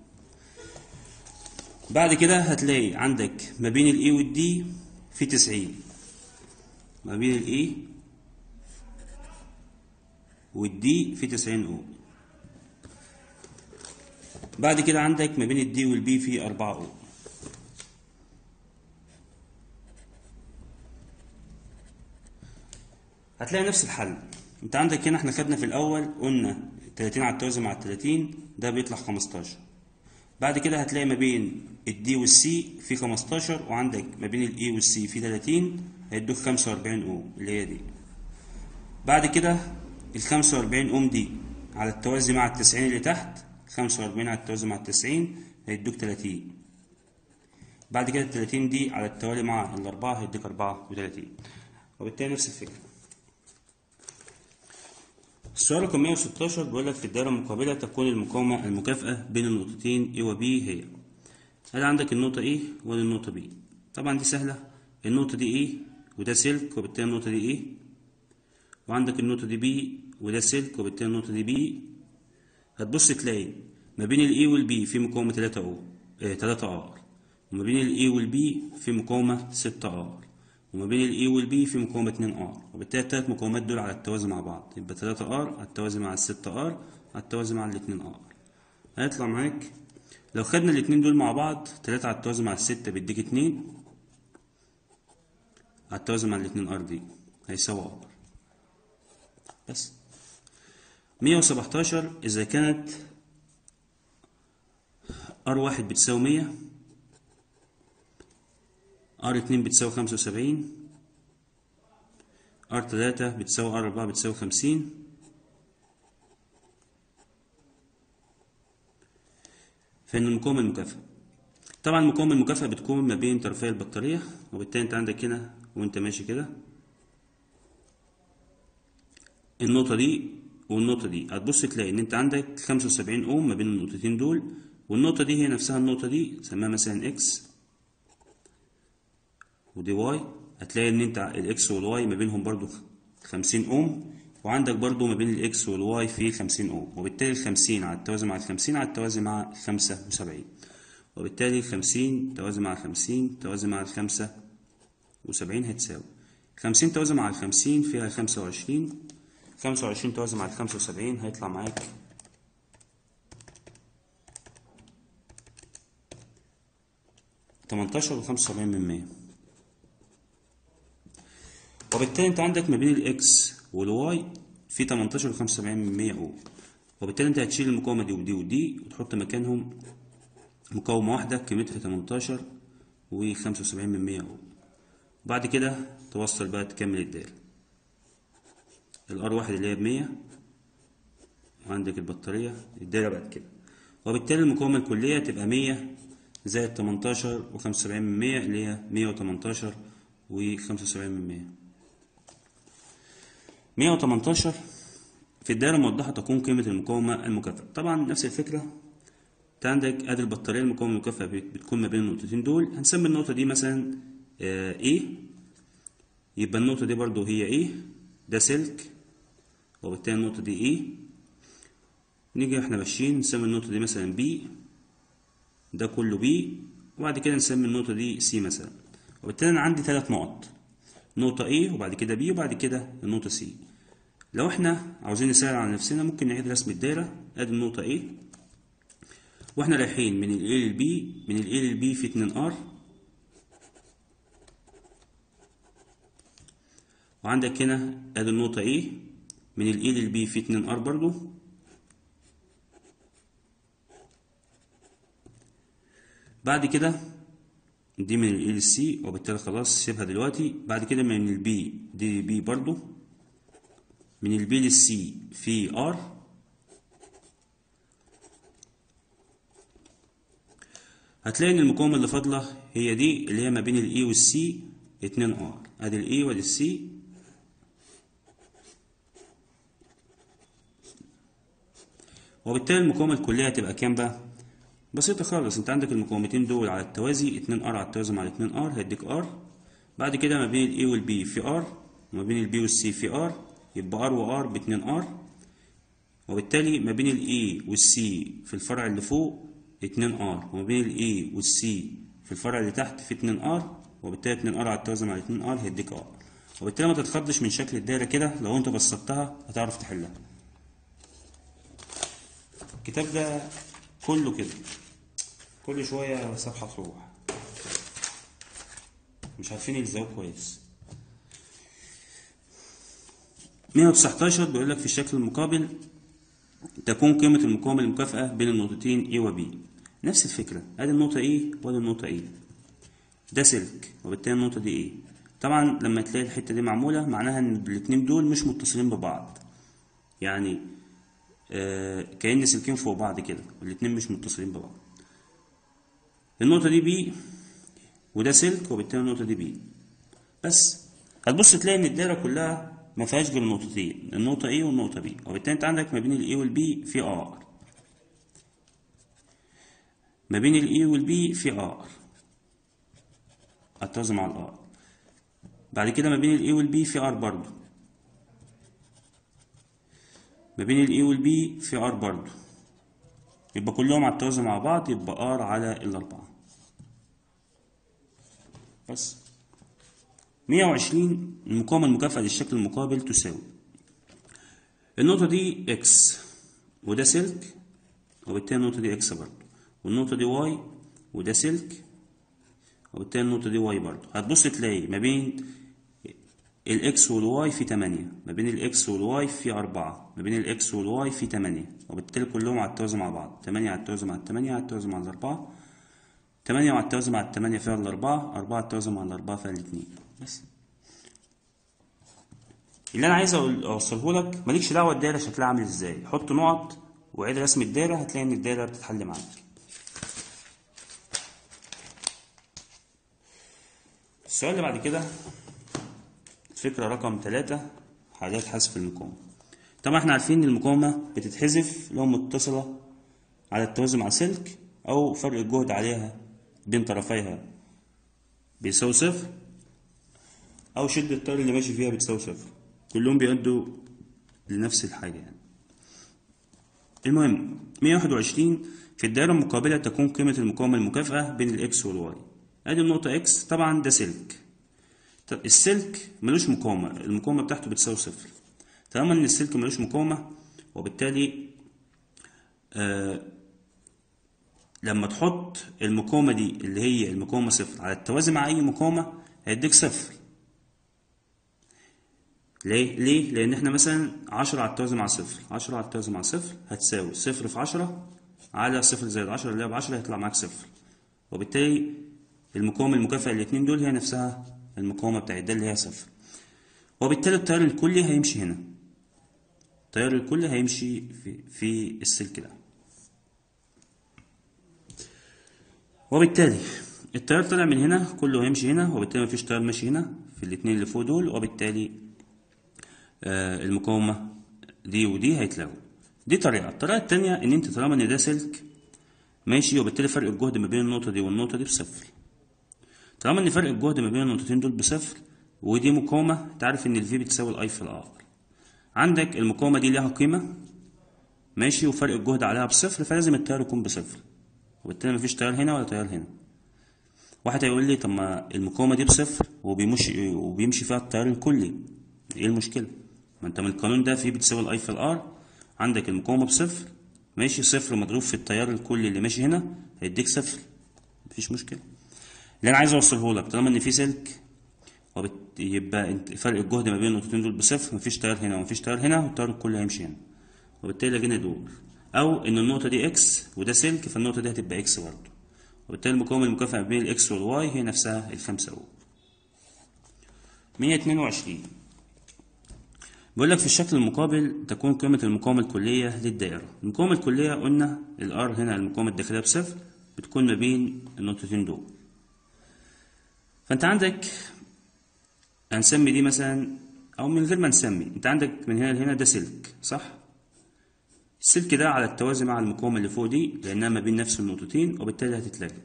Speaker 1: بعد كده هتلاقي عندك ما بين الاي والدي في 90 ما بين الاي والدي في 90 اوم بعد كده عندك ما بين الدي والبي في 4 اوم هتلاقي نفس الحل انت عندك هنا احنا خدنا في الاول قلنا 30 على التوازي مع ال 30 ده بيطلع 15 بعد كده هتلاقي ما بين الدي والسي في 15 وعندك ما بين الاي والسي في 30 هيدوك 45 اوم اللي هي دي بعد كده ال 45 اوم دي على التوازي مع ال 90 اللي تحت 45 على التوازي مع ال 90 هيدوك 30 بعد كده ال 30 دي على التوالي مع الأربعة هيديك 34 وبالتالي نفس الفكرة السؤال رقم 116 بيقول لك في الدائرة المقابلة تكون المقاومة المكافئة بين النقطتين A و B هي هل عندك النقطة A ولا النقطة B طبعا دي سهلة النقطة دي A وده سلك وبالتالي النقطة دي A وعندك النقطة دي B وده سلك وبالتالي النقطة دي B هتبص تلاقي ما بين ال A وال B في مقاومة 3 أو 3 R وما بين ال A وال B في مقاومة 6 R وما بين ال A وال B في مقاومة 2 R وبالتالي التلات مقاومات دول على التوازي مع بعض يبقى 3 R على التوازي مع ال 6 R على التوازي مع ال 2 R هيطلع معاك لو خدنا الاتنين دول مع بعض 3 على التوازي مع الستة بيديك 2 على التوازي مع الاتنين R دي هيساوي R بس 117 إذا كانت R واحد بتساوي 100 R اتنين بتساوي خمسة وسبعين R تلاتة بتساوي R أربعة بتساوي خمسين فإن المقاومة المكافئة طبعا المقاومة المكافئة بتكون ما بين طرفي البطارية وبالتالي أنت عندك هنا وأنت ماشي كده النقطة دي والنقطة دي هتبص تلاقي إن أنت عندك خمسة وسبعين أوم ما بين النقطتين دول والنقطة دي هي نفسها النقطة دي سماها مثلا إكس ودي واي هتلاقي ان انت الاكس والواي ما بينهم برضو 50 اوم وعندك برضو ما بين الاكس والواي في 50 اوم وبالتالي ال 50 على التوازي مع ال 50 على التوازي مع 75 وبالتالي ال 50 توازي مع 50 توازي مع ال 75 هتساوي 50 توازي مع ال 50 فيها 25 25 توازي مع ال 75 هيطلع معاك تمنتاشر وخمسة وسبعين من مية وبالتالي انت عندك ما بين الاكس والواي في 18 و 75 من 100 اوم وبالتالي انت هتشيل المقاومه دي ودي ودي وتحط مكانهم مقاومه واحده قيمتها 18 و 75 من 100 اوم بعد كده توصل بقى تكمل الدايره الار واحد اللي هي ب 100 وعندك البطاريه الدايره بقت كده وبالتالي المقاومه الكليه تبقى 100 زائد تمنتاشر وخمسة وسبعين من مية اللي هي مية وتمنتاشر وخمسة وسبعين من مية مية وتمنتاشر في الدائرة الموضحة تكون قيمة المقاومة المكافئة طبعا نفس الفكرة انت عندك ادي البطارية المقاومة المكافئة بتكون ما بين النقطتين دول هنسمي النقطة دي مثلا آه A يبقى النقطة دي برضو هي A ده سلك وبالتالي النقطة دي A نيجي احنا ماشيين نسمي النقطة دي مثلا B ده كله B وبعد كده نسمي النقطة دي C مثلا وبالتالي أنا عندي ثلاث نقط نقطة A وبعد كده B وبعد كده النقطة C لو احنا عاوزين نسهل على نفسنا ممكن نعيد رسم الدايرة ادي النقطة A واحنا رايحين من ال A لل B من ال A لل B في 2 R وعندك هنا ادي النقطة A من ال A لل B في 2 R برضو بعد كده دي من ال A لل C وبالتالي خلاص سيبها دلوقتي بعد كده من ال B دي B برضو من ال B لل C في R هتلاقي ان المقاومة اللي فاضلة هي دي اللي هي ما بين ال A وال C 2 R ادي ال A وادي ال C وبالتالي المقاومة الكلية هتبقى كام بقى؟ بسيطة خالص انت عندك المقاومتين دول على التوازي 2 ار على التوازي مع 2 ار هيديك ار بعد كده ما بين الاي والبي في ار وما بين البي والسي في ار يبقى ار وار ب 2 ار وبالتالي ما بين الاي والسي في الفرع اللي فوق 2 ار وما بين الاي والسي في الفرع اللي تحت في 2 ار وبالتالي 2 ار على التوازي مع 2 ار هيديك ار وبالتالي ما تتخضش من شكل الدايرة كده لو انت بسطتها هتعرف تحلها الكتاب ده كله كده كل شوية صفحة تروح مش عارفين يلزقوه كويس 119 بيقول لك في الشكل المقابل تكون قيمة المقاومة المكافئة بين النقطتين A و B نفس الفكرة ادي النقطة A وادي النقطة A ده سلك وبالتالي النقطة دي A طبعا لما تلاقي الحتة دي معمولة معناها ان الاتنين دول مش متصلين ببعض يعني آه كأن سلكين فوق بعض كده الاتنين مش متصلين ببعض النقطة دي بي وده سلك وبالتالي النقطة دي بي بس هتبص تلاقي ان الدايرة كلها ما فيهاش غير نقطتين النقطة A والنقطة B وبالتالي انت عندك ما بين ال A وال B في R ما بين ال A وال B في R هتوازن مع ال R بعد كده ما بين ال A وال B في R برضو ما بين ال A وال B في R برضو يبقى كلهم على التوازي مع بعض يبقى R على الأربعة بس مية وعشرين المقاومة المكافئة للشكل المقابل تساوي النقطة دي إكس وده سلك وبالتالي النقطة دي إكس برضه والنقطة دي واي وده سلك وبالتالي النقطة دي واي برضه هتبص تلاقي ما بين الإكس والواي في تمانية ما بين الإكس والواي في أربعة ما بين الإكس والواي في تمانية وبالتالي كلهم على التوازي مع بعض تمانية على التوازي مع التمانية على التوازي مع الأربعة تمانية على التوازي مع التمانية فيها الأربعة أربعة على التوازي مع الأربعة فيها الاتنين بس اللي أنا عايز أوصله لك مالكش دعوة الدايرة شكلها عامل إزاي حط نقط وعيد رسم الدايرة هتلاقي إن الدايرة بتتحل معاك السؤال اللي بعد كده فكرة رقم ثلاثة حاجات حذف المقاومة طبعا احنا عارفين ان المقاومة بتتحذف لو متصلة على التوازي مع سلك او فرق الجهد عليها بين طرفيها بيساوي صفر او شدة التيار اللي ماشي فيها بتساوي صفر كلهم بيؤدوا لنفس الحاجة يعني المهم 121 في الدائرة المقابلة تكون قيمة المقاومة المكافئة بين الإكس والواي أدي النقطة إكس طبعا ده سلك طب السلك ملوش مقاومة المقاومة بتاعته بتساوي صفر طالما إن السلك ملوش مقاومة وبالتالي آه لما تحط المقاومة دي اللي هي المقاومة صفر على التوازي مع أي مقاومة هيديك صفر ليه؟ ليه؟ لأن احنا مثلا عشرة على التوازي مع صفر عشرة على التوازي مع صفر هتساوي صفر في عشرة على صفر زائد عشرة اللي هي بعشرة هيطلع معاك صفر وبالتالي المقاومة المكافئة الاتنين دول هي نفسها المقاومة بتاعت ده اللي هي صفر وبالتالي التيار الكلي هيمشي هنا التيار الكلي هيمشي في, في السلك ده وبالتالي التيار طلع من هنا كله هيمشي هنا وبالتالي مفيش تيار ماشي هنا في الاتنين اللي فوق دول وبالتالي آه المقاومة دي ودي هيتلغوا دي طريقة الطريقة التانية إن أنت طالما إن ده سلك ماشي وبالتالي فرق الجهد ما بين النقطة دي والنقطة دي بصفر طالما إن فرق الجهد ما بين النقطتين دول بصفر ودي مقاومة تعرف إن الفي بتساوي الأي في الآر عندك المقاومة دي ليها قيمة ماشي وفرق الجهد عليها بصفر فلازم التيار يكون بصفر وبالتالي مفيش تيار هنا ولا تيار هنا واحد هيقول لي طب ما المقاومة دي بصفر وبيمشي وبيمشي فيها التيار الكلي ايه المشكلة؟ ما انت من القانون ده في بتساوي الاي في الار عندك المقاومة بصفر ماشي صفر مضروب في التيار الكلي اللي ماشي هنا هيديك صفر مفيش مشكلة اللي انا عايز اوصله لك طالما ان في سلك وبت... يبقى انت فرق الجهد ما بين النقطتين دول بصفر مفيش تيار هنا ومفيش تيار هنا والتيار الكلي هيمشي هنا وبالتالي لقينا دول او ان النقطة دي اكس وده سلك فالنقطة دي هتبقى اكس برضه وبالتالي المقاومة المكافئة بين الاكس والواي هي نفسها الخمسة أوم 122 بيقول لك في الشكل المقابل تكون قيمة المقاومة الكلية للدائرة المقاومة الكلية قلنا الار هنا المقاومة الداخلية بصفر بتكون ما بين النقطتين دول فانت عندك هنسمي دي مثلا او من غير ما نسمي انت عندك من هنا لهنا ده سلك صح السلك ده على التوازي مع المقاومة اللي فوق دي لأنها ما بين نفس النقطتين وبالتالي هتتلغي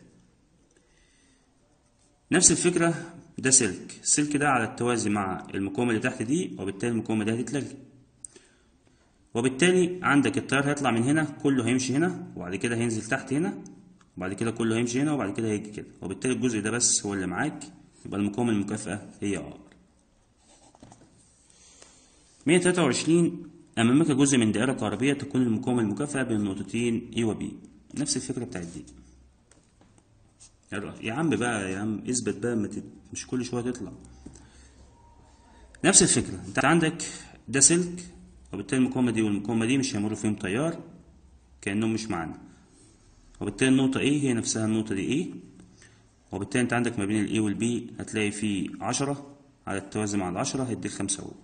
Speaker 1: نفس الفكرة ده سلك السلك ده على التوازي مع المقاومة اللي تحت دي وبالتالي المقاومة دي هتتلغي وبالتالي عندك التيار هيطلع من هنا كله هيمشي هنا وبعد كده هينزل تحت هنا وبعد كده كله هيمشي هنا وبعد كده هيجي كده وبالتالي الجزء ده بس هو اللي معاك يبقى المقاومة المكافئة هي ار 123 أمامك جزء من دائرة كهربية تكون المقاومة المكافئة بين النقطتين A و B نفس الفكرة بتاعت دي يا عم بقى يا عم اثبت بقى ما تت... مش كل شوية تطلع نفس الفكرة انت عندك ده سلك وبالتالي المقاومة دي والمقاومة دي مش هيمر فيهم تيار كأنهم مش معانا وبالتالي النقطة A هي نفسها النقطة دي A وبالتالي انت عندك ما بين ال A وال B هتلاقي في عشرة على التوازي مع العشرة هيديك خمسة أول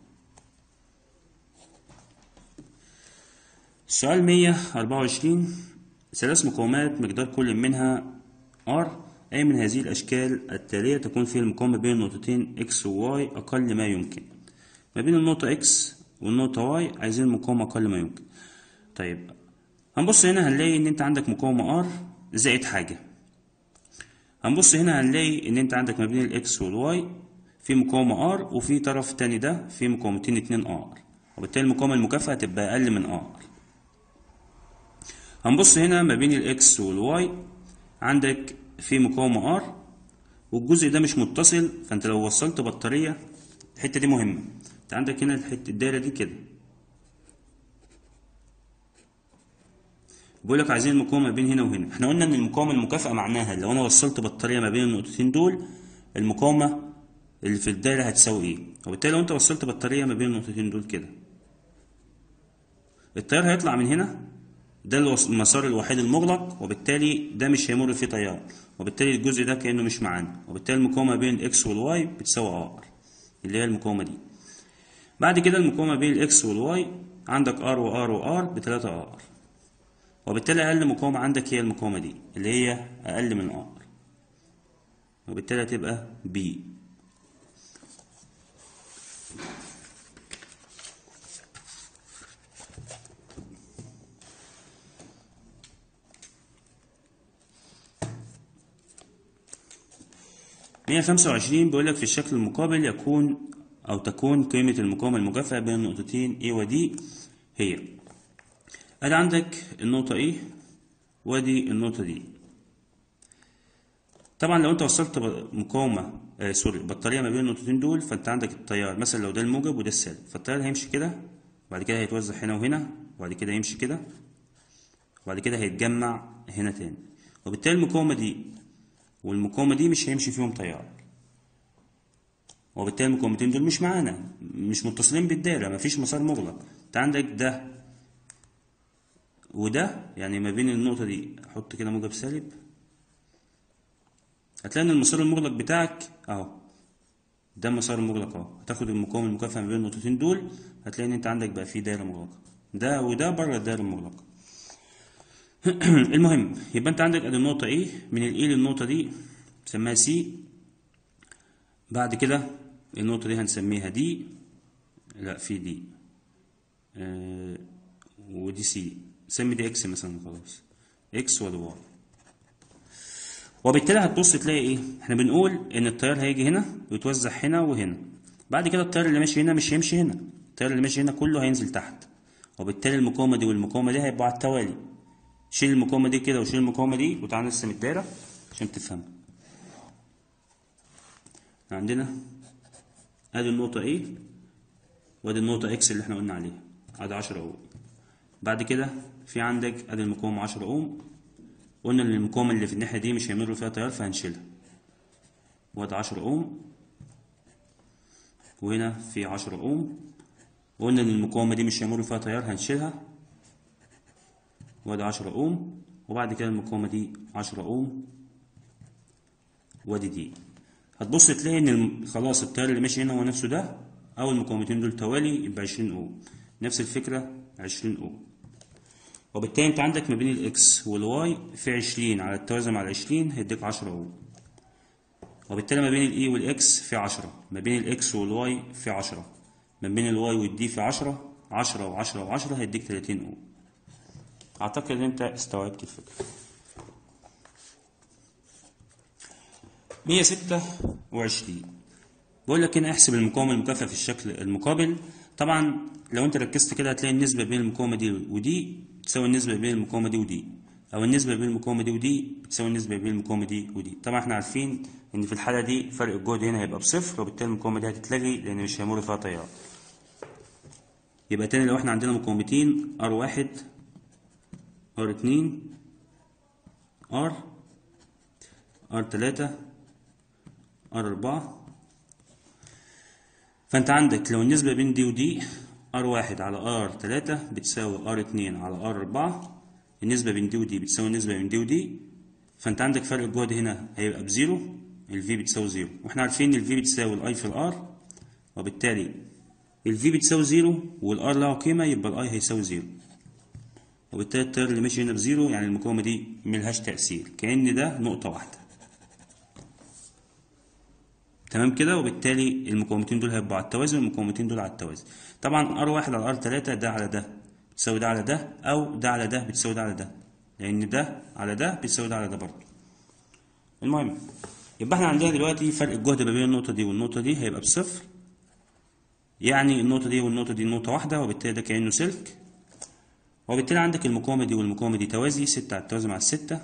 Speaker 1: السؤال 124 ثلاث مقاومات مقدار كل منها R أي من هذه الأشكال التالية تكون فيه المقاومة بين النقطتين X و Y أقل ما يمكن ما بين النقطة X والنقطة Y عايزين المقاومة أقل ما يمكن طيب هنبص هنا هنلاقي إن أنت عندك مقاومة R زائد حاجة هنبص هنا هنلاقي إن أنت عندك ما بين الإكس والواي في مقاومة R وفي طرف تاني ده في مقاومتين اتنين R وبالتالي المقاومة المكافئة تبقى أقل من R هنبص هنا ما بين الاكس والواي عندك في مقاومة ار والجزء ده مش متصل فانت لو وصلت بطارية الحتة دي مهمة انت عندك هنا الحتة الدايرة دي كده بيقول لك عايزين المقاومة ما بين هنا وهنا احنا قلنا ان المقاومة المكافئة معناها لو انا وصلت بطارية ما بين النقطتين دول المقاومة اللي في الدايرة هتساوي ايه وبالتالي لو انت وصلت بطارية ما بين النقطتين دول كده التيار هيطلع من هنا ده المسار الوحيد المغلق وبالتالي ده مش هيمر فيه تيار وبالتالي الجزء ده كأنه مش معانا وبالتالي المقاومة بين الاكس والواي بتساوي ار اللي هي المقاومة دي بعد كده المقاومة بين الاكس والواي عندك ار وار وار بتلاتة ار وبالتالي أقل مقاومة عندك هي المقاومة دي اللي هي أقل من ار وبالتالي هتبقى بي مية خمسة وعشرين بيقول لك في الشكل المقابل يكون أو تكون قيمة المقاومة المكافئة بين النقطتين A و D هي أدي عندك النقطة A وادي النقطة دي طبعا لو أنت وصلت مقاومة آه سوري بطارية ما بين النقطتين دول فأنت عندك التيار مثلا لو ده الموجب وده السالب فالتيار هيمشي كده وبعد كده هيتوزع هنا وهنا وبعد كده يمشي كده وبعد كده هيتجمع هنا تاني وبالتالي المقاومة دي والمقاومة دي مش هيمشي فيهم تيار وبالتالي المقاومتين دول مش معانا مش متصلين بالدايرة مفيش مسار مغلق انت عندك ده وده يعني ما بين النقطة دي حط كده موجب سالب هتلاقي ان المسار المغلق بتاعك اهو ده المسار المغلق اهو هتاخد المقاومة المكافئة ما بين النقطتين دول هتلاقي ان انت عندك بقى في دايرة مغلقة ده وده بره الدايرة المغلقة المهم يبقى انت عندك ادي النقطة ايه من الاي للنقطة دي نسميها سي بعد كده النقطة دي هنسميها دي لا في دي آه ودي سي سمي دي اكس مثلا خلاص اكس ولا واي وبالتالي هتبص تلاقي ايه احنا بنقول ان التيار هيجي هنا ويتوزع هنا وهنا بعد كده التيار اللي ماشي هنا مش هيمشي هنا التيار اللي ماشي هنا كله هينزل تحت وبالتالي المقاومة دي والمقاومة دي هيبقوا على التوالي شيل المقاومة دي كده وشيل المقاومة دي وتعالى نرسم الدايرة عشان تفهم عندنا ادي النقطة A وادي النقطة X اللي احنا قلنا عليها ادي 10 اوم بعد كده في عندك ادي المقاومة 10 اوم قلنا ان المقاومة اللي في الناحية دي مش هيمر فيها تيار فهنشيلها وادي 10 اوم وهنا في 10 اوم قلنا ان المقاومة دي مش هيمر فيها تيار هنشيلها وادي 10 اوم وبعد كده المقاومة دي 10 اوم وادي دي هتبص تلاقي ان الم- خلاص التيار اللي ماشي هنا هو نفسه ده او المقاومتين دول توالي يبقى 20 اوم نفس الفكرة 20 اوم وبالتالي انت عندك ما بين الاكس والواي في 20 على التوازي مع ال 20 هيديك 10 اوم وبالتالي ما بين الاي والاكس في 10 ما بين الاكس والواي في 10 ما بين الواي والدي في 10 10 و10 و10 هيديك 30 اوم اعتقد ان انت استوعبت الفكره 126 بقول لك هنا احسب المقاومه المكافئه في الشكل المقابل طبعا لو انت ركزت كده هتلاقي النسبه بين المقاومه دي ودي تساوي النسبه بين المقاومه دي ودي او النسبه بين المقاومه دي ودي بتساوي النسبه بين المقاومه دي ودي طبعا احنا عارفين ان في الحاله دي فرق الجهد هنا هيبقى بصفر وبالتالي المقاومه دي هتتلغي لان مش هيمر فيها تيار يبقى تاني لو احنا عندنا مقاومتين R1 R2 R R3 R4 فانت عندك لو النسبة بين دي ودي R1 على R3 بتساوي R2 على R4 النسبة بين دي ودي بتساوي النسبة بين دي ودي فانت عندك فرق الجهد هنا هيبقى بزيرو ال V بتساوي زيرو واحنا عارفين ال V بتساوي ال I في ال R وبالتالي ال V بتساوي زيرو وال R لها قيمة يبقى ال I هيساوي زيرو وبالتالي التيار اللي ماشي هنا بزيرو يعني المقاومة دي ملهاش تأثير كأن ده نقطة واحدة تمام كده وبالتالي المقاومتين دول هيبقوا على التوازي والمقاومتين دول على التوازي طبعا R1 على R3 ده على ده بتساوي ده على ده أو ده على ده بتساوي ده على ده لأن ده على ده بتساوي ده على ده برضه المهم يبقى احنا عندنا دلوقتي فرق الجهد ما بين النقطة دي والنقطة دي هيبقى بصفر يعني النقطة دي والنقطة دي نقطة واحدة وبالتالي ده كأنه سلك وبالتالي عندك المقاومة دي والمقاومة دي توازي ستة على التوازي مع الستة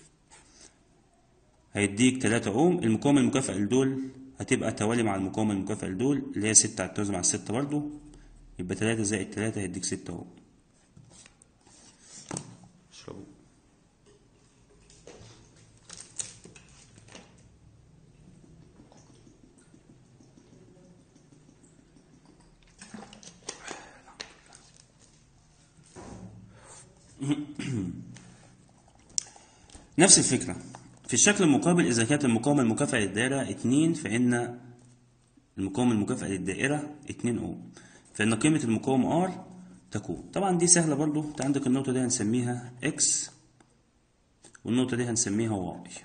Speaker 1: هيديك تلاتة أوم المقاومة المكافئة لدول هتبقى توالي مع المقاومة المكافئة لدول اللي هي ستة على التوازي مع الستة برضو يبقى تلاتة زائد تلاتة هيديك ستة أوم اشربوا نفس الفكرة في الشكل المقابل إذا كانت المقاومة المكافئة للدائرة اتنين فإن المقاومة المكافئة للدائرة اتنين أوم فإن قيمة المقاومة R تكون طبعا دي سهلة برضو أنت عندك النقطة دي هنسميها X والنقطة دي هنسميها Y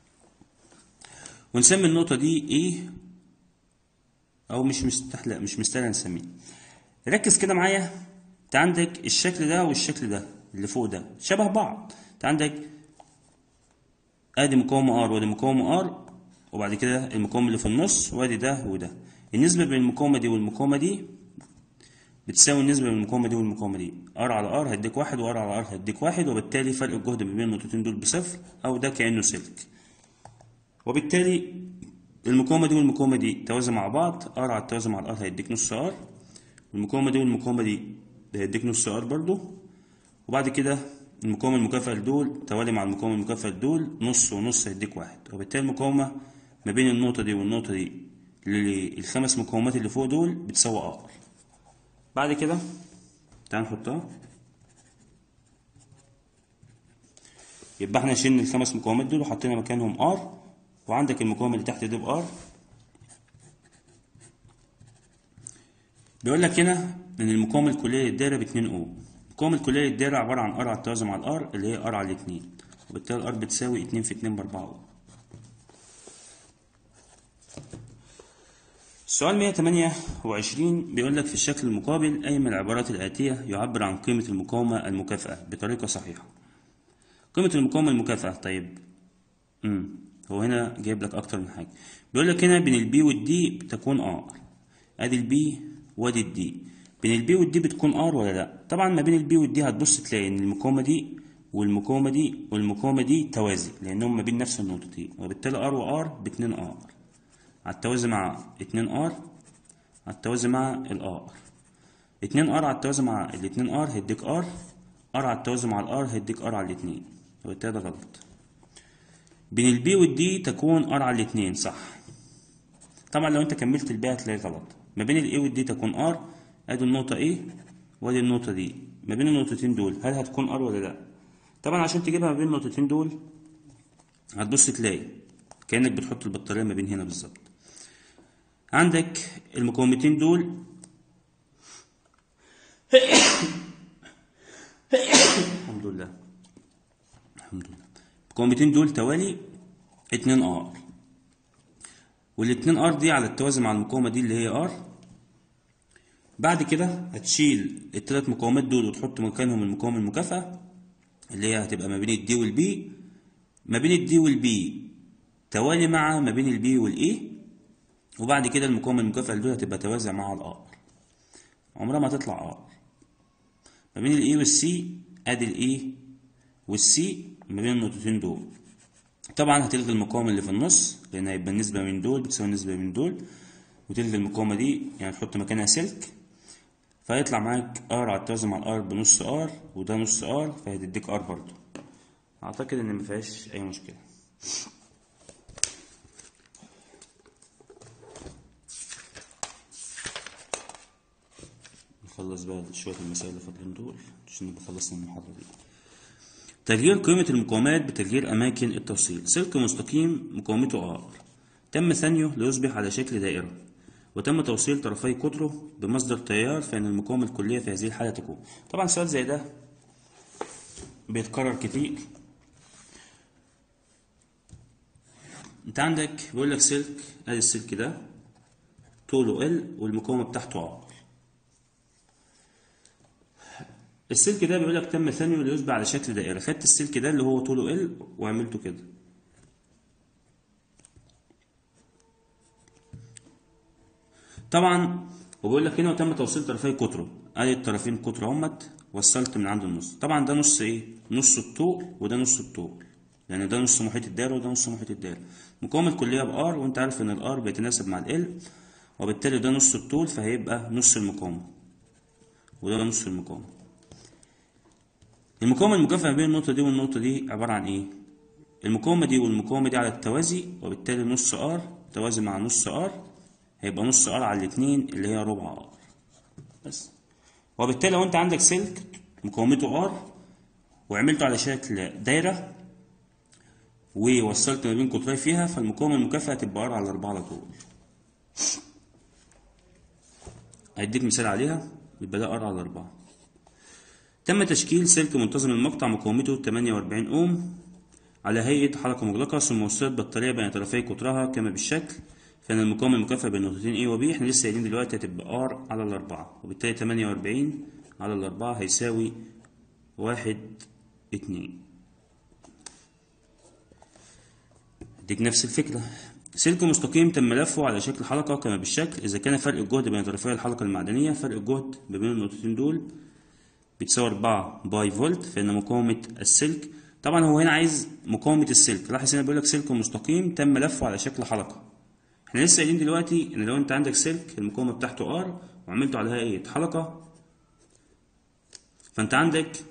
Speaker 1: ونسمي النقطة دي E أو مش مستحيل لا مش مستاهل نسميه ركز كده معايا أنت عندك الشكل ده والشكل ده اللي فوق ده شبه بعض أنت عندك ادي مقاومة R وادي مقاومة R وبعد كده المقاومة اللي في النص وادي ده وده النسبة بين المقاومة دي والمقاومة دي بتساوي النسبة بين المقاومة دي والمقاومة دي R على R هيديك واحد و R على R هيديك واحد وبالتالي فرق الجهد ما بين النقطتين دول بصفر أو ده كأنه سلك وبالتالي المقاومة دي والمقاومة دي توازي مع بعض R على التوازي مع ال R هيديك نص R والمقاومة دي والمقاومة دي ده هيديك نص R برضو وبعد كده المقاومة المكافئة لدول توالي مع المقاومة المكافئة لدول نص ونص هيديك واحد وبالتالي المقاومة ما بين النقطة دي والنقطة دي للخمس مقاومات اللي فوق دول بتساوي ار بعد كده تعال نحطها يبقى احنا شلنا الخمس مقاومات دول وحطينا مكانهم ار وعندك المقاومة اللي تحت دي بار بيقول لك هنا ان المقاومة الكلية للدايرة باتنين اوم القوة الكلية للدايرة عبارة عن ار على التوازي مع الار اللي هي ار على الاتنين وبالتالي الار بتساوي اتنين في اتنين باربعة اوم السؤال 128 بيقول لك في الشكل المقابل أي من العبارات الآتية يعبر عن قيمة المقاومة المكافئة بطريقة صحيحة قيمة المقاومة المكافئة طيب امم هو هنا جايب لك أكتر من حاجة بيقول لك هنا بين البي والدي بتكون ار ادي البي وادي الدي بين البي والدي بتكون ار ولا لا طبعا ما بين البي والدي هتبص تلاقي ان المقاومة دي والمقاومة دي والمقاومة دي توازي لأنهم ما بين نفس النقطتين وبالتالي ار وار باتنين ار على التوازي مع اتنين ار على التوازي مع الار اتنين ار على التوازي مع الاتنين ار هيديك ار ار على التوازي مع الار هيديك ار على الاتنين وبالتالي ده غلط بين البي والدي تكون ار على الاتنين صح طبعا لو انت كملت البي هتلاقي غلط ما بين الاي والدي تكون ار ادي النقطة ايه وادي النقطة دي ما بين النقطتين دول هل هتكون ار ولا لا طبعا عشان تجيبها ما بين النقطتين دول هتبص تلاقي كأنك بتحط البطارية ما بين هنا بالظبط عندك المقاومتين دول الحمد لله الحمد لله المقاومتين دول توالي اتنين ار والاتنين ار دي على التوازي مع المقاومة دي اللي هي ار بعد كده هتشيل التلات مقاومات دول وتحط مكانهم المقاومة المكافئة اللي هي هتبقى ما بين الدي والبي ما بين الدي والبي توالي مع ما بين البي والاي وبعد كده المقاومة المكافئة دول هتبقى توازي مع الار عمرها ما تطلع ار ما بين الاي والسي ادي الاي والسي ما بين النقطتين دول طبعا هتلغي المقاومة اللي في النص لان هيبقى النسبة من دول بتساوي النسبة من دول وتلغي المقاومة دي يعني تحط مكانها سلك فهيطلع معاك ار على التوازي مع الار بنص ار وده نص ار فهتديك ار برضو اعتقد ان مفيهاش اي مشكلة نخلص بقى شوية المسائل اللي فاضلين دول عشان نبقى خلصنا المحاضرة دي تغيير قيمة المقاومات بتغيير أماكن التوصيل سلك مستقيم مقاومته R تم ثانيه ليصبح على شكل دائرة وتم توصيل طرفي قطره بمصدر تيار فإن المقاومة الكلية في هذه الحالة تكون طبعا سؤال زي ده بيتكرر كتير انت عندك بيقول لك سلك ادي السلك ده طوله L والمقاومة بتاعته R السلك ده بيقول لك تم ثانيه ليصبح على شكل دائرة خدت السلك ده اللي هو طوله L وعملته كده طبعا وبيقول لك هنا وتم توصيل طرفي قطره ادي الطرفين قطر اهمت وصلت من عند النص طبعا ده نص ايه نص الطول وده نص الطول يعني ده نص محيط الدائره وده نص محيط الدائره المقاومه الكليه بار وانت عارف ان الار بيتناسب مع ال وبالتالي ده نص الطول فهيبقى نص المقاومه وده نص المقاومه المقاومه المكافئه بين النقطه دي والنقطه دي عباره عن ايه المقاومه دي والمقاومه دي على التوازي وبالتالي نص ار توازي مع نص ار هيبقى نص ار على الاتنين اللي هي ربع ار بس وبالتالي لو انت عندك سلك مقاومته ار وعملته على شكل دايرة ووصلت ما بين قطرين فيها فالمقاومة المكافئة تبقى ار على اربعة على طول هديك مثال عليها يبقى ده ار على اربعة تم تشكيل سلك منتظم المقطع مقاومته 48 اوم على هيئة حلقة مغلقة ثم وصلت بطارية بين طرفي قطرها كما بالشكل فإن المقاومة المكافئة بين النقطتين A و B احنا لسه قايلين دلوقتي هتبقى R على الأربعة وبالتالي 48 على الأربعة هيساوي واحد اتنين اديك نفس الفكرة سلك مستقيم تم لفه على شكل حلقة كما بالشكل إذا كان فرق الجهد بين طرفي الحلقة المعدنية فرق الجهد ما بين النقطتين دول بتساوي 4 باي فولت فإن مقاومة السلك طبعا هو هنا عايز مقاومة السلك لاحظ هنا بيقول لك سلك مستقيم تم لفه على شكل حلقة احنا لسه قايلين دلوقتي ان لو انت عندك سلك المقاومه بتاعته ار وعملته على هيئه حلقه فانت عندك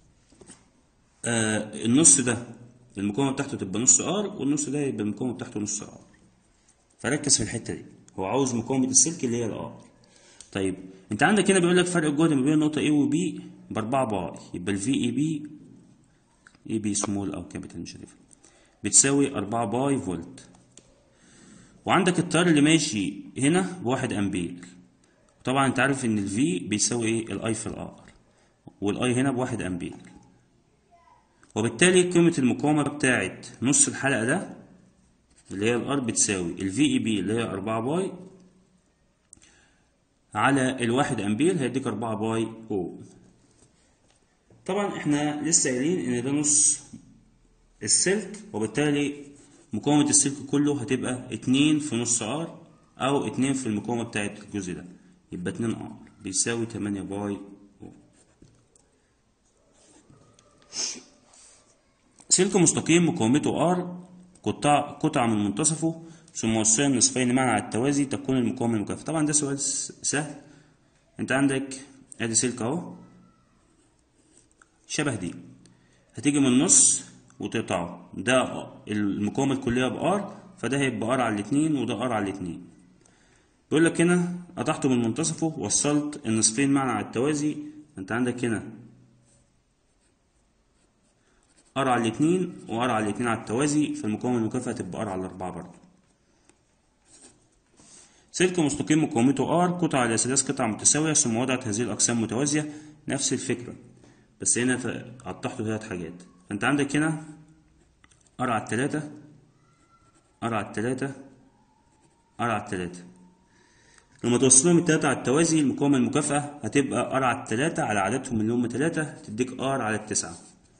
Speaker 1: آه النص ده المقاومه بتاعته تبقى نص ار والنص ده يبقى المقاومه بتاعته نص ار فركز في الحته دي هو عاوز مقاومه السلك اللي هي الار طيب انت عندك هنا بيقول لك فرق الجهد ما بين النقطه A و B ب 4 باي يبقى ال في اي بي اي بي سمول او كابيتال مش عارف بتساوي 4 باي فولت وعندك التيار اللي ماشي هنا بواحد امبير طبعا انت عارف ان الفي بيساوي ايه الاي في الار والاي هنا بواحد امبير وبالتالي قيمة المقاومة بتاعت نص الحلقة ده اللي هي الار بتساوي الفي اي بي اللي هي 4 باي على الواحد امبير هيديك 4 باي او طبعا احنا لسه قايلين ان ده نص السلك وبالتالي مقاومة السلك كله هتبقى اتنين في نص ار او اتنين في المقاومة بتاعت الجزء ده يبقى اتنين ار بيساوي تمانية باي او سلك مستقيم مقاومته ار قطع قطعة من منتصفه ثم وصلها نصفين معا على التوازي تكون المقاومة المكافئة طبعا ده سؤال سهل انت عندك ادي سلك اهو شبه دي هتيجي من النص وتقطعه ده المقاومة الكلية بار فده هيبقى ار على الاتنين وده ار على الاتنين بيقول لك هنا قطعته من منتصفه وصلت النصفين معا على التوازي انت عندك هنا ار على الاتنين وار على الاتنين على التوازي فالمقاومة المكافئة تبقى ار على الاربعة برضه سلك مستقيم مقاومته ار قطع على ثلاث قطع متساوية ثم وضعت هذه الأقسام متوازية نفس الفكرة بس هنا قطعته ثلاث حاجات فأنت عندك هنا ار على التلاتة ار على التلاتة ار على التلاتة لما توصلهم التلاتة على التوازي المقاومة المكافئة هتبقى ار على التلاتة على عددهم اللي هم تلاتة تديك ار على التسعة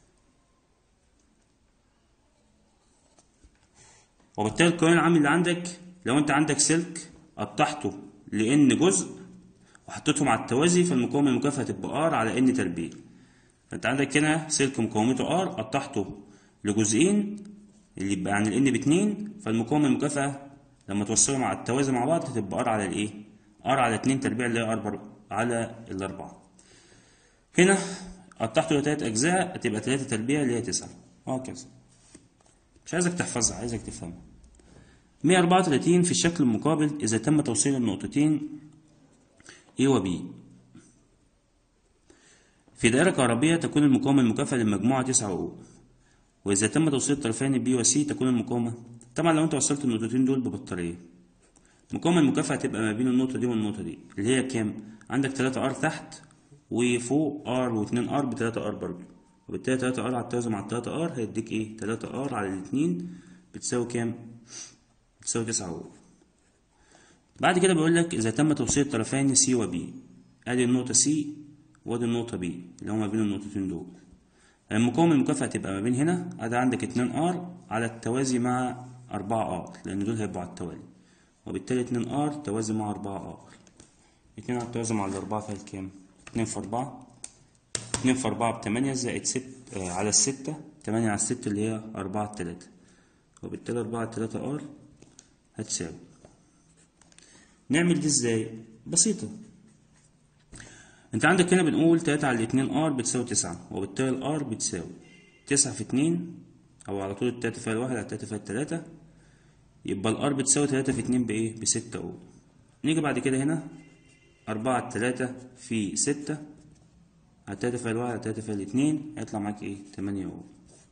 Speaker 1: وبالتالي القانون العام اللي عندك لو انت عندك سلك قطعته لان جزء وحطيتهم على التوازي فالمقاومة المكافئة تبقى ار على ان تربيع فانت عندك هنا سلك مقاومته ار قطعته لجزئين اللي يبقى عن الان باتنين فالمقاومة المكافئة لما توصلهم على التوازي مع بعض هتبقى ار على الايه ار على اتنين تربيع اللي هي ار على الاربعة هنا قطعته لتلات اجزاء هتبقى تلاتة تربيع اللي هي تسعة وهكذا مش عايزك تحفظها عايزك تفهمها 134 في الشكل المقابل إذا تم توصيل النقطتين A و B في دائرة كهربية تكون المقاومة المكافئة للمجموعة 9 أو وإذا تم توصيل الطرفين B و C تكون المقاومة طبعا لو أنت وصلت النقطتين دول ببطارية المقاومة المكافئة هتبقى ما بين النقطة دي والنقطة دي اللي هي كام؟ عندك 3 R تحت وفوق R و2 R ب 3 R برضه وبالتالي 3 R على التوازي مع 3 R هيديك إيه؟ 3 R على الاتنين بتساوي كام؟ بتساوي تسعة أو بعد كده بيقول لك إذا تم توصيل الطرفين C و B أدي النقطة C وأدي النقطة B اللي هما ما بين النقطتين دول المقاومة المكافئة تبقى ما بين هنا أدي عندك اتنين R على التوازي مع أربعة R لأن دول هيبقوا على التوالي وبالتالي اتنين R توازي مع أربعة R اتنين على التوازي مع الأربعة فيها كام؟ اتنين في أربعة اتنين في أربعة بتمانية زائد ست آه على الستة تمانية على الستة اللي هي أربعة تلاتة وبالتالي أربعة تلاتة R هتساوي نعمل دي ازاي بسيطة انت عندك هنا بنقول تلاتة على اتنين ار بتساوي تسعة وبالتالي الار بتساوي تسعة في اتنين او على طول التلاتة فيها الواحد على التلاتة فيها التلاتة يبقى الار بتساوي تلاتة في اتنين بايه بستة او نيجي بعد كده هنا أربعة على التلاتة في ستة على التلاتة فيها الواحد على التلاتة فيها الاتنين هيطلع معاك ايه تمانية او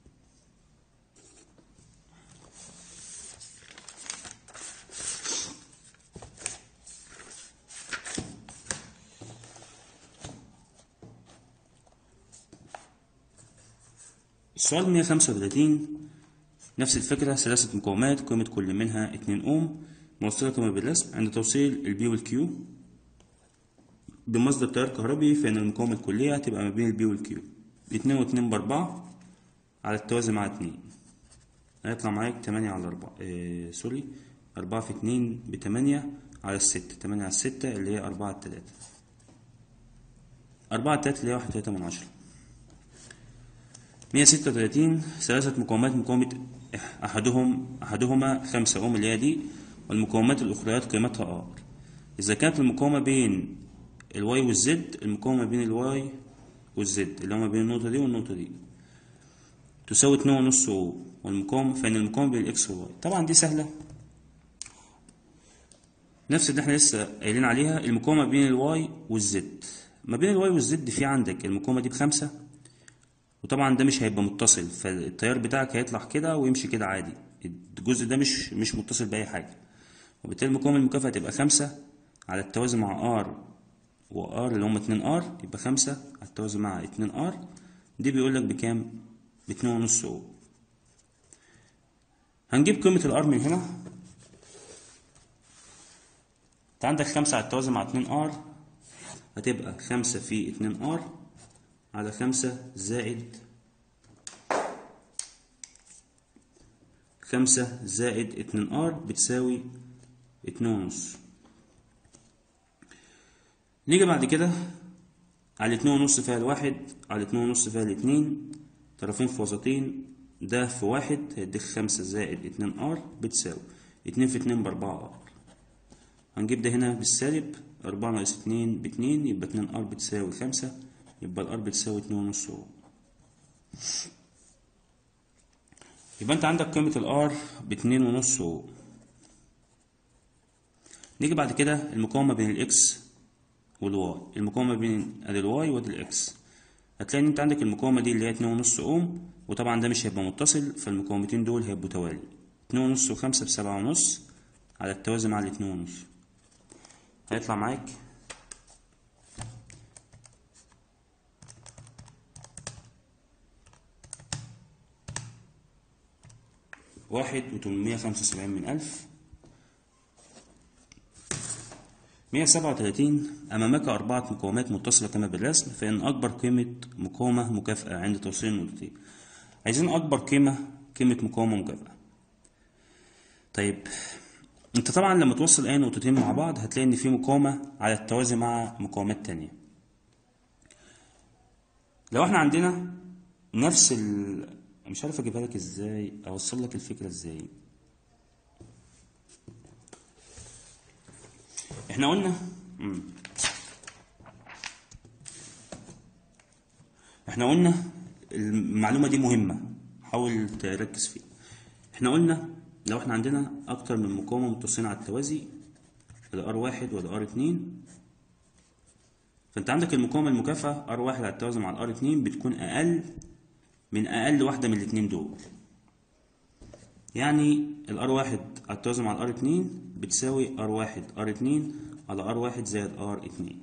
Speaker 1: السؤال 135 نفس الفكرة ثلاثة مقاومات قيمة كل منها 2 أوم موصلة كما بالرسم عند توصيل البي والكيو بمصدر تيار كهربي فإن المقاومة الكلية هتبقى ما بين البي والكيو اتنين واتنين بأربعة على التوازي مع اتنين هيطلع معاك تمانية على أربعة آه سوري أربعة في اتنين بتمانية على الستة تمانية على الستة اللي هي أربعة على التلاتة أربعة على التلاتة اللي هي واحد تلاتة من عشرة 136 ثلاثة مقاومات مقاومة أحدهم أحدهما خمسة أوم اللي هي دي والمقاومات الأخريات قيمتها ار إذا كانت المقاومة بين الواي والزد المقاومة بين الواي والزد اللي هما بين النقطة دي والنقطة دي تساوي اتنين ونص أوم والمقاومة فإن المقاومة بين الإكس والواي طبعا دي سهلة نفس اللي احنا لسه قايلين عليها المقاومة بين الواي والزد ما بين الواي والزد في عندك المقاومة دي بخمسة وطبعا ده مش هيبقى متصل فالتيار بتاعك هيطلع كده ويمشي كده عادي الجزء ده مش مش متصل بأي حاجة وبالتالي المقاومة المكافئة تبقى خمسة على التوازي مع ار وار اللي هم 2 ار يبقى 5 على التوازي مع 2 ار دي بيقول لك بكام؟ ب 2 ونص اوم هنجيب قيمة الار من هنا انت عندك 5 على التوازي مع 2 ار هتبقى 5 في 2 ار على 5 زائد خمسة زائد اتنين ار بتساوي اتنين ونص نيجي بعد كده على اتنين ونص فيها الواحد على اتنين ونص فيها الاتنين طرفين في وسطين ده في واحد هيديك خمسة زائد اتنين ار بتساوي اتنين في اتنين بأربعة ار هنجيب ده هنا بالسالب أربعة ناقص اتنين باتنين يبقى اتنين ار بتساوي خمسة يبقى الار بتساوي اتنين ونص اوم يبقى انت عندك قيمة الار باتنين ونص اوم نيجي بعد كده المقاومة بين الاكس والواي المقاومة بين ادي الواي وادي الاكس هتلاقي ان انت عندك المقاومة دي اللي هي اتنين ونص اوم وطبعا ده مش هيبقى متصل فالمقاومتين دول هيبقوا توالي اتنين ونص وخمسة بسبعة ونص على التوازي مع الاتنين ونص هيطلع معاك واحد وتمنمية خمسة وسبعين من ألف مية سبعة وتلاتين أمامك أربعة مقاومات متصلة كما بالرسم فإن أكبر قيمة مقاومة مكافأة عند توصيل النقطتين عايزين أكبر قيمة قيمة مقاومة مكافأة طيب أنت طبعا لما توصل أي نقطتين مع بعض هتلاقي إن في مقاومة على التوازي مع مقاومات تانية لو احنا عندنا نفس ال مش عارف اجيبها لك ازاي اوصل لك الفكره ازاي احنا قلنا مم. احنا قلنا المعلومه دي مهمه حاول تركز فيها احنا قلنا لو احنا عندنا اكتر من مقاومه متصلين على التوازي الار واحد والار اتنين فانت عندك المقاومه المكافئه ار واحد على التوازي مع الار اتنين بتكون اقل من اقل واحده من الاتنين دول يعني الار واحد على التوازي مع الار اتنين بتساوي ار واحد ار اتنين على ار واحد زائد ار اتنين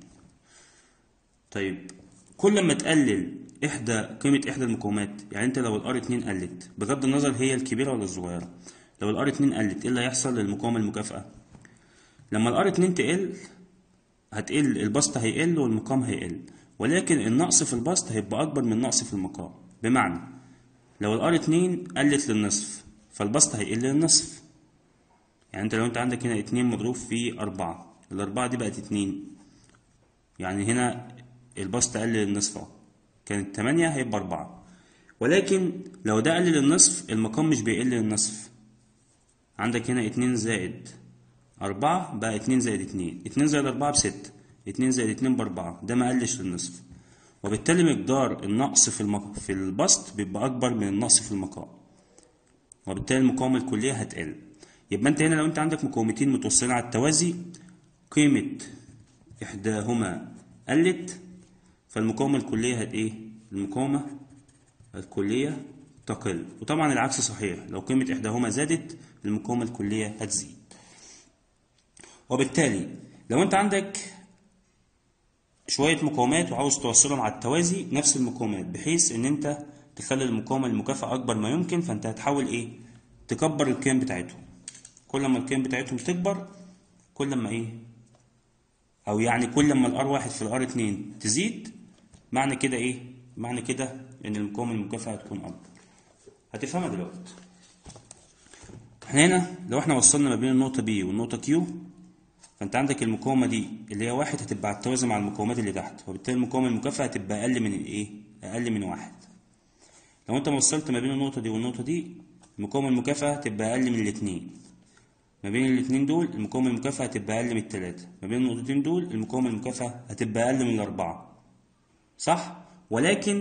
Speaker 1: طيب كل ما تقلل احدى قيمة احدى المقاومات يعني انت لو الار اتنين قلت بغض النظر هي الكبيرة ولا الصغيرة لو الار اتنين قلت ايه اللي هيحصل للمقاومة المكافئة لما الار اتنين تقل هتقل البسط هيقل والمقام هيقل ولكن النقص في البسط هيبقى اكبر من النقص في المقام بمعنى لو الار اتنين قلت للنصف فالبسط هيقل للنصف يعني انت لو انت عندك هنا اتنين مضروب في اربعة الاربعة دي بقت اتنين يعني هنا البسط قل للنصف اهو كانت تمانية هيبقى اربعة ولكن لو ده قل للنصف المقام مش بيقل للنصف عندك هنا اتنين زائد أربعة بقى اتنين زائد اتنين اتنين زائد أربعة بستة اتنين زائد اتنين بأربعة ده ما قلش للنصف وبالتالي مقدار النقص في المق... في البسط بيبقى أكبر من النقص في المقام وبالتالي المقاومة الكلية هتقل يبقى أنت هنا لو أنت عندك مقاومتين متوصلين على التوازي قيمة إحداهما قلت فالمقاومة الكلية هت إيه؟ المقاومة الكلية تقل وطبعا العكس صحيح لو قيمة إحداهما زادت المقاومة الكلية هتزيد وبالتالي لو أنت عندك شوية مقاومات وعاوز توصلهم على التوازي نفس المقاومات بحيث ان انت تخلي المقاومة المكافئة اكبر ما يمكن فانت هتحاول ايه تكبر القيم بتاعتهم كل ما القيم بتاعتهم تكبر كل ما ايه او يعني كل ما الار واحد في الار اتنين تزيد معنى كده ايه معنى كده ان المقاومة المكافئة هتكون اكبر هتفهمها دلوقتي احنا هنا لو احنا وصلنا ما بين النقطة بي والنقطة كيو فانت عندك المقاومه دي اللي هي واحد هتبقى على التوازي مع المقاومات اللي تحت وبالتالي المقاومه المكافئه هتبقى اقل من الايه اقل من واحد لو انت وصلت ما بين النقطه دي والنقطه دي المقاومه المكافئه هتبقى اقل من الاثنين ما بين الاثنين دول المقاومه المكافئه هتبقى اقل من الثلاثه ما بين النقطتين دول المقاومه المكافئه هتبقى اقل من الاربعه صح ولكن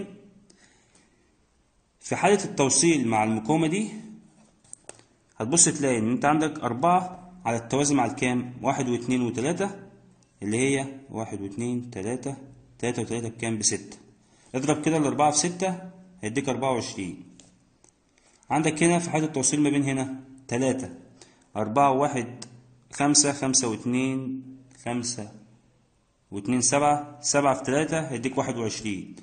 Speaker 1: في حاله التوصيل مع المقاومه دي هتبص تلاقي ان انت عندك أربعة على التوازي مع الكام واحد واثنين وتلاتة اللي هي واحد واثنين تلاتة تلاتة وتلاتة بكام بستة اضرب كده الأربعة في ستة هيديك أربعة وعشرين عندك هنا في حالة التوصيل ما بين هنا تلاتة أربعة وواحد خمسة خمسة واثنين خمسة واتنين سبعة سبعة في تلاتة هيديك واحد وعشرين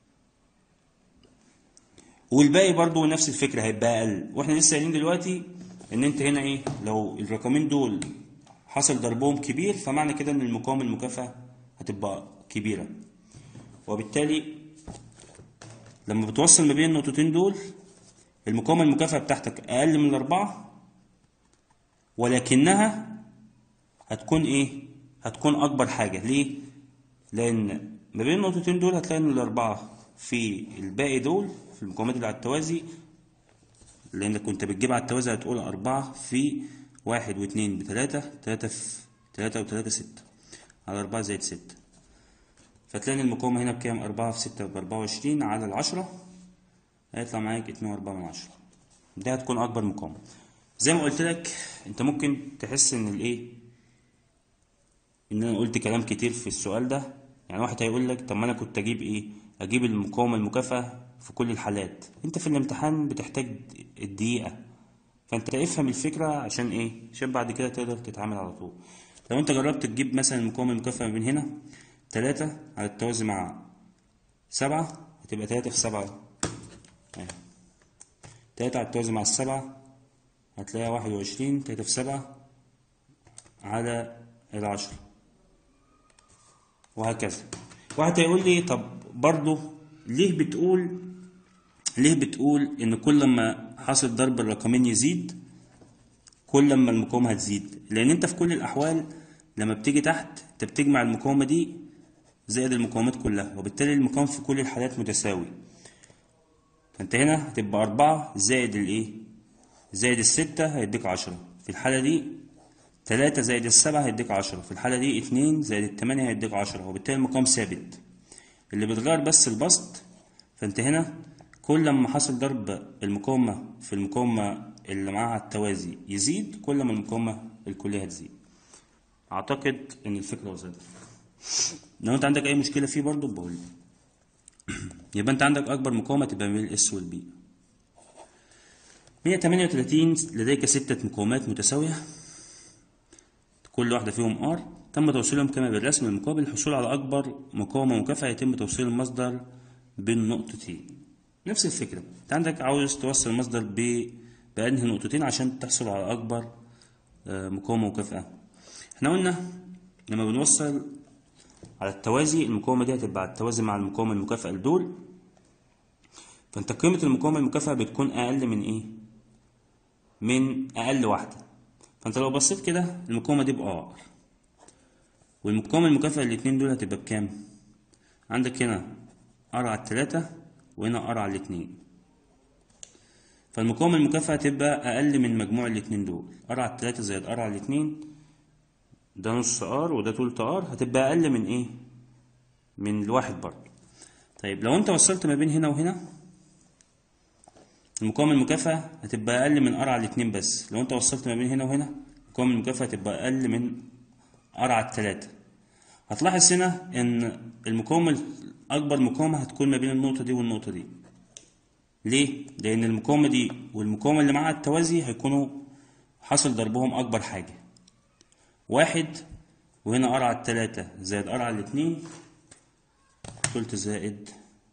Speaker 1: والباقي برضو نفس الفكرة هيبقى أقل واحنا لسه قايلين دلوقتي إن أنت هنا إيه لو الرقمين دول حصل ضربهم كبير فمعنى كده إن المقاومة المكافأة هتبقى كبيرة وبالتالي لما بتوصل ما بين النقطتين دول المقاومة المكافأة بتاعتك أقل من الأربعة ولكنها هتكون إيه؟ هتكون أكبر حاجة ليه؟ لأن ما بين النقطتين دول هتلاقي إن الأربعة في الباقي دول في المقاومات اللي على التوازي لأنك كنت بتجيب على التوازي هتقول أربعة في واحد واتنين بتلاتة تلاتة في تلاتة وتلاتة ستة على أربعة زائد ستة فتلاقي إن المقاومة هنا بكام؟ أربعة في ستة بأربعة وعشرين على العشرة هيطلع معاك اتنين وأربعة من عشرة دي هتكون أكبر مقاومة زي ما قلت لك أنت ممكن تحس إن الإيه إن أنا قلت كلام كتير في السؤال ده يعني واحد هيقول لك طب ما أنا كنت أجيب إيه؟ أجيب المقاومة المكافأة في كل الحالات أنت في الامتحان بتحتاج الدقيقة فأنت افهم الفكرة عشان إيه؟ عشان بعد كده تقدر تتعامل على طول لو أنت جربت تجيب مثلا المقاومة المكافأة من هنا تلاتة على التوازي مع سبعة هتبقى تلاتة في سبعة أهي. تلاتة على التوازي مع السبعة هتلاقيها واحد وعشرين تلاتة في سبعة على العشرة وهكذا واحد هيقول لي طب برضه ليه بتقول ليه بتقول ان كل ما حاصل ضرب الرقمين يزيد كل ما المقاومة هتزيد لان انت في كل الاحوال لما بتيجي تحت انت بتجمع المقاومة دي زائد المقاومات كلها وبالتالي المقاوم في كل الحالات متساوي فانت هنا هتبقى أربعة زائد الايه زائد الستة هيديك عشرة في الحالة دي تلاتة زائد السبعة هيديك عشرة في الحالة دي اتنين زائد التمانية هيديك عشرة وبالتالي المقام ثابت اللي بيتغير بس البسط فانت هنا كل ما حصل ضرب المقاومة في المقاومة اللي معاها التوازي يزيد كل ما المقاومة الكلية هتزيد أعتقد إن الفكرة وصلت لو أنت عندك أي مشكلة فيه برضه بقول لي. يبقى أنت عندك أكبر مقاومة تبقى بين الإس والبي 138 لديك ستة مقاومات متساوية كل واحدة فيهم ار تم توصيلهم كما بالرسم المقابل الحصول على أكبر مقاومة مكافأة يتم توصيل المصدر بين نقطتين نفس الفكرة أنت عندك عاوز توصل المصدر ب بأنهي نقطتين عشان تحصل على أكبر آه، مقاومة مكافأة احنا قلنا لما بنوصل على التوازي المقاومة دي هتبقى على التوازي مع المقاومة المكافأة لدول فانت قيمة المقاومة المكافأة بتكون أقل من إيه؟ من أقل واحدة فانت لو بصيت كده المقاومة دي بآر والمقاومة المكافأة الاتنين دول هتبقى بكام؟ عندك هنا ار على التلاتة وهنا ار على الاتنين فالمقاومة المكافأة هتبقى أقل من مجموع الاتنين دول ار على التلاتة زائد ار على الاتنين ده نص ار وده تلت ار هتبقى أقل من إيه؟ من الواحد برضه طيب لو أنت وصلت ما بين هنا وهنا المقاومة المكافأة هتبقى أقل من ار على الاتنين بس لو أنت وصلت ما بين هنا وهنا المقاومة المكافأة هتبقى أقل من ار على التلاتة هتلاحظ هنا إن المقاومة أكبر مقاومة هتكون ما بين النقطة دي والنقطة دي ليه؟ لأن المقاومة دي والمقاومة اللي معاها التوازي هيكونوا حصل ضربهم أكبر حاجة واحد وهنا ار على التلاتة زائد ار على الاتنين تلت زائد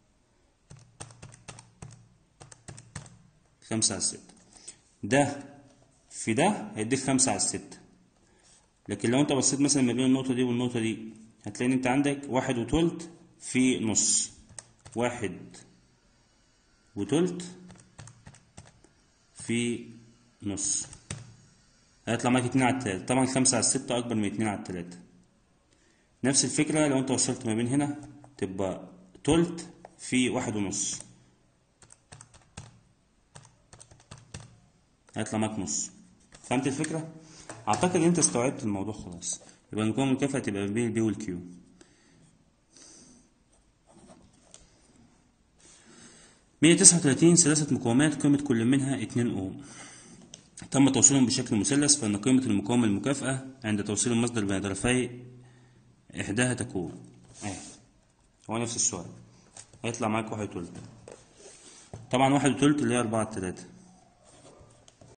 Speaker 1: خمسة على الستة ده في ده هيديك خمسة على الستة لكن لو انت بصيت مثلا ما بين النقطة دي والنقطة دي هتلاقي ان انت عندك واحد وتلت في نص واحد وتلت في نص هيطلع معاك اتنين على التلاتة طبعا خمسة على الستة أكبر من اتنين على التلاتة نفس الفكرة لو انت وصلت ما بين هنا تبقى تلت في واحد ونص هيطلع معاك نص فهمت الفكرة؟ أعتقد إن أنت استوعبت الموضوع خلاص يبقى المقاومة المكافأة تبقى بين البي والكيو مية تسعة وتلاتين ثلاثة مقاومات قيمة كل منها اتنين أوم تم توصيلهم بشكل مثلث فإن قيمة المقاومة المكافأة عند توصيل المصدر بين طرفي إحداها تكون أهي هو نفس السؤال هيطلع معاك واحد وتلت طبعا واحد وتلت اللي هي أربعة تلاتة